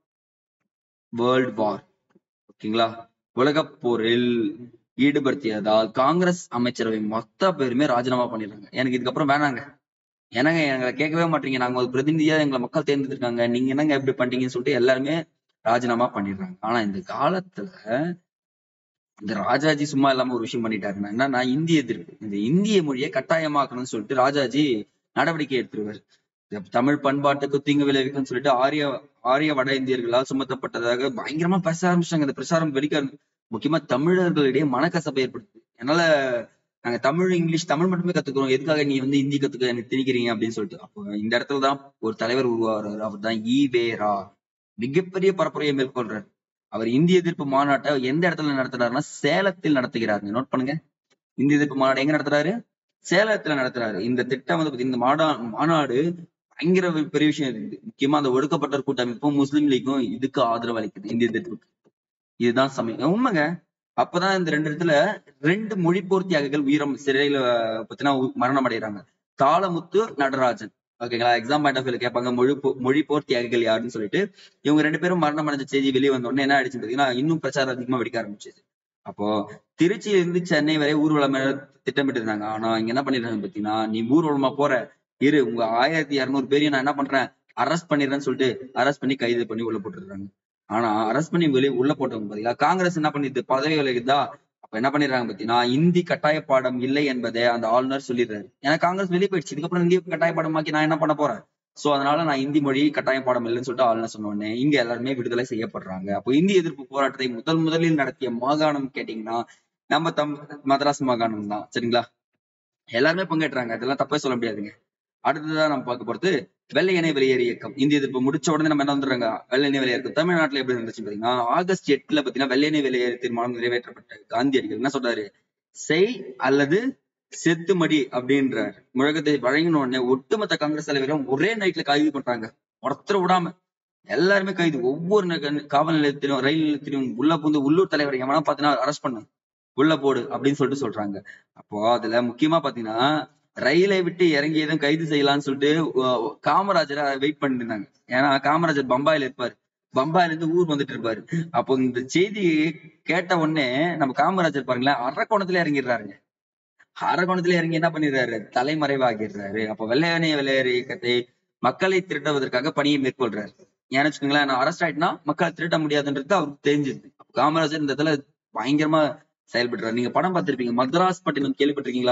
வேர்ல்ட் வார் ஓகேங்களா உலகப் போரில் ஈடுபடுத்தியதால் காங்கிரஸ் அமைச்சரவை மொத்த பேருமே ராஜினாமா பண்ணிடுறாங்க எனக்கு இதுக்கப்புறம் வேணாங்க என்னங்க எங்களை கேட்கவே மாட்டீங்க நாங்க ஒரு பிரதிநிதியா எங்களை மக்கள் தேர்ந்தெடுத்திருக்காங்க நீங்க என்னங்க எப்படி பண்றீங்கன்னு சொல்லிட்டு எல்லாருமே ராஜினாமா பண்ணிடுறாங்க ஆனா இந்த காலத்துல இந்த ராஜாஜி சும்மா இல்லாம ஒரு விஷயம் பண்ணிட்டாருன்னா என்னன்னா இந்திய எதிர்ப்பு இந்த இந்திய மொழியை கட்டாயமாக்கணும்னு சொல்லிட்டு ராஜாஜி நடவடிக்கை எடுத்துருவாரு இந்த தமிழ் பண்பாட்டுக்கு தீங்கு விளைவிக்கும்னு சொல்லிட்டு ஆரிய ஆரிய வட இந்தியர்களால் சுமத்தப்பட்டதாக பயங்கரமா பேச ஆரம்பிச்சாங்க இந்த பிரசாரம் வெடிக்க ஆரம்பி- முக்கியமா தமிழர்களிடையே மனக்கசப்பை ஏற்படுத்து என்னால நாங்க தமிழ் இங்கிலீஷ் தமிழ் மட்டுமே கத்துக்கிறோம் எதுக்காக நீ வந்து ஹிந்தி கத்துக்க எனக்கு திணிக்கிறீங்க அப்படின்னு சொல்லிட்டு அப்போ இந்த இடத்துல தான் ஒரு தலைவர் உருவாகிறாரு அவர் தான் ஈவேரா மிகப்பெரிய பரப்புரையை மேற்கொள்றாரு அவர் இந்திய எதிர்ப்பு மாநாட்டை எந்த இடத்துல நடத்துறாருன்னா சேலத்தில் நடத்துகிறாருங்க நோட் பண்ணுங்க இந்திய எதிர்ப்பு மாநாடு எங்க நடத்துறாரு சேலத்துல நடத்துறாரு இந்த திட்டம் வந்து பாத்தீங்கன்னா இந்த மாடா மாநாடு பயங்கர ஒரு பெரிய விஷயம் இருக்குது முக்கியமா அந்த ஒடுக்கப்பட்ட கூட்டமைப்பும் முஸ்லீம் லீக்கும் இதுக்கு ஆதரவு அளிக்குது இந்திய எதிர்ப்புக்கு இதுதான் சமயம் உண்மைங்க அப்பதான் இந்த ரெண்டு இடத்துல ரெண்டு மொழிப்போர் தியாகிகள் உயிரம் சிறையில பத்தினா மரணம் அடைகிறாங்க தாளமுத்து நடராஜன் ஓகேங்களா எக்ஸாம் பாயிண்ட் ஆஃப் வியூல கேட்பாங்க மொழி மொழிப்போர் தியாகிகள் யாருன்னு சொல்லிட்டு இவங்க ரெண்டு பேரும் மரணம் அடைஞ்ச செய்தி வெளியே வந்த உடனே என்ன ஆயிடுச்சு பாத்தீங்கன்னா இன்னும் பிரச்சாரம் அதிகமா வெடிக்க ஆரம்பிச்சிச்சு அப்போ திருச்சியில இருந்து சென்னை வரை ஊர்வலம் திட்டமிட்டு இருந்தாங்க ஆனா இங்க என்ன பண்ணிருக்காங்க பாத்தீங்கன்னா நீ ஊர்வலமா போற இரு உங்க ஆயிரத்தி இருநூறு பேரையும் நான் என்ன பண்றேன் அரெஸ்ட் பண்ணிடுறேன்னு சொல்லிட்டு அரெஸ்ட் பண்ணி கைது பண்ணி உள்ள போட்டுருக்காங்க ஆனா அரெஸ்ட் பண்ணி வெளியே உள்ள போட்டவங்க பாத்தீங்களா காங்கிரஸ் என்ன பண்ணிது பதவி விலகுதா அப்ப என்ன பண்ணிடுறாங்க பாத்தீங்கன்னா இந்தி கட்டாய பாடம் இல்லை என்பதை அந்த ஆளுநர் சொல்லிடுறாரு ஏன்னா காங்கிரஸ் வெளியே போயிடுச்சு இதுக்கப்புறம் இந்தி கட்டாய பாடமாக்கி நான் என்ன பண்ண போறேன் சோ அதனால நான் இந்தி மொழி கட்டாய பாடம் இல்லைன்னு சொல்லிட்டு ஆளுநர் சொன்ன உடனே இங்க எல்லாருமே விடுதலை செய்யப்படுறாங்க அப்போ இந்தி எதிர்ப்பு போராட்டத்தை முதல் முதலில் நடத்திய மாகாணம் கேட்டீங்கன்னா நம்ம தம் மதராஸ் மாகாணம் தான் சரிங்களா எல்லாருமே பங்கேற்றாங்க அதெல்லாம் தப்பே சொல்ல முடியாதுங்க அடுத்ததான் நம்ம பார்க்க போறது வெள்ளையனை வெளியேறு இயக்கம் இந்திய எதிர்ப்பு முடிச்ச உடனே நம்ம என்ன வந்துடுறாங்க வெள்ளையனை வெளியேறு தமிழ்நாட்டுல எப்படி இருந்துச்சு பாத்தீங்கன்னா ஆகஸ்ட் எட்டுல பாத்தீங்கன்னா வெள்ளையனை வெளியேறு தீர்மானம் நிறைவேற்றப்பட்ட காந்தியடிகள் என்ன சொல்றாரு செய் அல்லது செத்துமடி அப்படின்றார் முழக்கத்தை வழங்கின உடனே ஒட்டுமொத்த காங்கிரஸ் தலைவரும் ஒரே நைட்ல கைது பண்றாங்க ஒருத்தர் விடாம எல்லாருமே கைது ஒவ்வொரு நக- காவல் நிலையத்திலும் ரயில் நிலையத்திலும் உள்ள புந்து உள்ளூர் தலைவர் எவனா பாத்தீங்கன்னா அரெஸ்ட் பண்ணு உள்ள போடு அப்படின்னு சொல்லிட்டு சொல்றாங்க அப்போ அதுல முக்கியமா பாத்தீங்கன்னா ரயிலை விட்டு இறங்கியதும் கைது செய்யலாம்னு சொல்லிட்டு அஹ், காமராஜரை வெயிட் பண்ணிட்டு இருந்தாங்க ஏன்னா காமராஜர் பம்பாயில இருப்பாரு பம்பாயில இருந்து ஊர் வந்துட்டு இருப்பாரு அப்போ இந்த செய்தி கேட்ட உடனே நம்ம காமராஜர் பாருங்களேன் அரக்கோணத்துல இறங்கிடுறாருங்க அரக்கோணத்துல இறங்கி என்ன பண்ணிடுறாரு தலைமறைவாகிடுறாரு அப்போ வெள்ளையனே வெள்ளையர் இயக்கத்தை மக்களை திரட்டுவதற்காக பணியை மேற்கொள்றாரு ஏன்னு வச்சுக்கோங்களேன் நான் அரெஸ்ட் ஆயிட்டுனா மக்களை திருட்ட முடியாதுன்றது அவருக்கு தெரிஞ்சிருது அப்ப காமராஜர் இந்த இடத்துல பயங்கரமா செயல்படுறாரு நீங்க படம் பார்த்திருப்பீங்க மദ്രാஸ் பட்டினம் கேள்விப்பட்டிருக்கீங்களா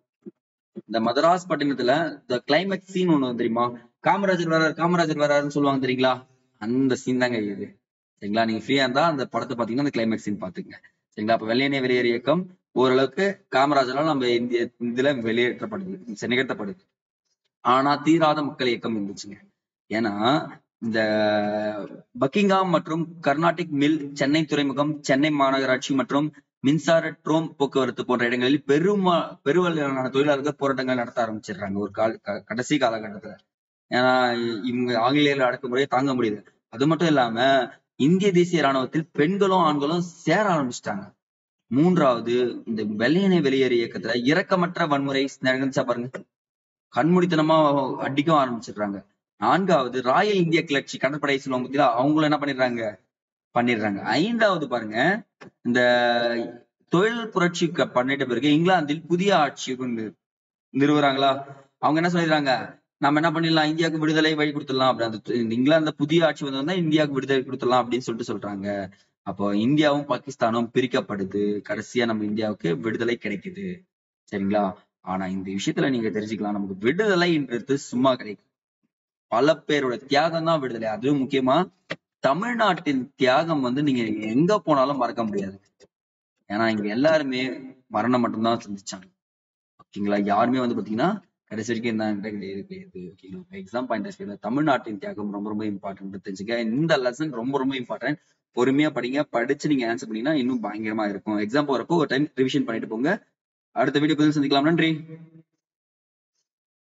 இந்த மதராஸ் பட்டினத்துல இந்த கிளைமேக்ஸ் சீன் ஒண்ணு தெரியுமா காமராஜர் வராரு காமராஜர் வராருன்னு சொல்லுவாங்க தெரியுங்களா அந்த சீன் தாங்க இது சரிங்களா நீங்க ஃப்ரீயா இருந்தா அந்த படத்தை பாத்தீங்கன்னா அந்த கிளைமேக்ஸ் சீன் பாத்துங்க சரிங்களா அப்ப வெள்ளையனே வெளியேறு இயக்கம் ஓரளவுக்கு காமராஜரால் நம்ம இந்திய இதுல வெளியேற்றப்படுது சரி, நிகழ்த்தப்படுது ஆனா தீராத மக்கள் இயக்கம் இருந்துச்சுங்க ஏன்னா இந்த பக்கிங்காம் மற்றும் கர்நாடிக் மில் சென்னை துறைமுகம் சென்னை மாநகராட்சி மற்றும் மின்சார ட்ரோம் போக்குவரத்து போன்ற இடங்களில் பெருமா பெருவழியான தொழிலாளர்கள் போராட்டங்கள் நடத்த ஆரம்பிச்சிடுறாங்க ஒரு கால க- கடைசி காலகட்டத்துல ஏன்னா இ- இவங்க ஆங்கிலேயர்கள் அடக்குமுறையை தாங்க முடியல அது மட்டும் இல்லாம இந்திய தேசிய ராணுவத்தில் பெண்களும் ஆண்களும் சேர ஆரம்பிச்சிட்டாங்க மூன்றாவது இந்த வெள்ளையனை வெளியேறு இயக்கத்துல இரக்கமற்ற வன்முறை நடந்துச்சா பாருங்க கண்மூடித்தனமா அடிக்கவும் ஆரம்பிச்சிடுறாங்க நான்காவது ராயல் இந்திய கிளர்ச்சி கடற்படை சொல்லுவாங்க பத்தியா அவங்களும் என்ன பண்ணிடுறாங்க பண்ணிடுறாங்க ஐந்தாவது பாருங்க இந்த தொழில் புரட்சி க- பண்ணிட்ட பிறகு இங்கிலாந்தில் புதிய ஆட்சி கொண்டு நிறுவுறாங்களா அவங்க என்ன சொல்லிடுறாங்க நம்ம என்ன பண்ணிடலாம் இந்தியாவுக்கு விடுதலை வழி கொடுத்துடலாம் அப்படி அந்த து- இந்த இங்கிலாந்து புதிய ஆட்சி வந்தா இந்தியாவுக்கு விடுதலை கொடுத்துடலாம் அப்படின்னு சொல்லிட்டு சொல்றாங்க அப்போ இந்தியாவும் பாகிஸ்தானும் பிரிக்கப்படுது கடைசியா நம்ம இந்தியாவுக்கு விடுதலை கிடைக்குது சரிங்களா ஆனா இந்த விஷயத்துல நீங்க தெரிஞ்சுக்கலாம் நமக்கு விடுதலைன்றது சும்மா கிடைக்கும் பல பேரோட தியாகம் தான் விடுதலை அதுவும் முக்கியமா தமிழ்நாட்டின் தியாகம் வந்து நீங்க எங்க போனாலும் மறக்க முடியாது ஏன்னா இங்க எல்லாருமே மரணம் மட்டும்தான் சந்திச்சாங்க ஓகேங்களா யாருமே வந்து பாத்தீங்கன்னா கடைசி வரைக்கும் என்ன கிடையாது கிடையாது ஓகேங்களா எக்ஸாம் பாயிண்ட் தமிழ்நாட்டின் தியாகம் ரொம்ப ரொம்ப இம்பார்ட்டன்ட் தெரிஞ்சுக்க இந்த லெசன் ரொம்ப ரொம்ப இம்பார்ட்டன்ட் பொறுமையா படிங்க படிச்சு நீங்க ஆன்சர் பண்ணீங்கன்னா இன்னும் பயங்கரமா இருக்கும் எக்ஸாம் போறப்போ ஒரு டைம் ரிவிஷன் பண்ணிட்டு போங்க அடுத்த வீடியோ பதில் சந்திக்கலாம் நன்றி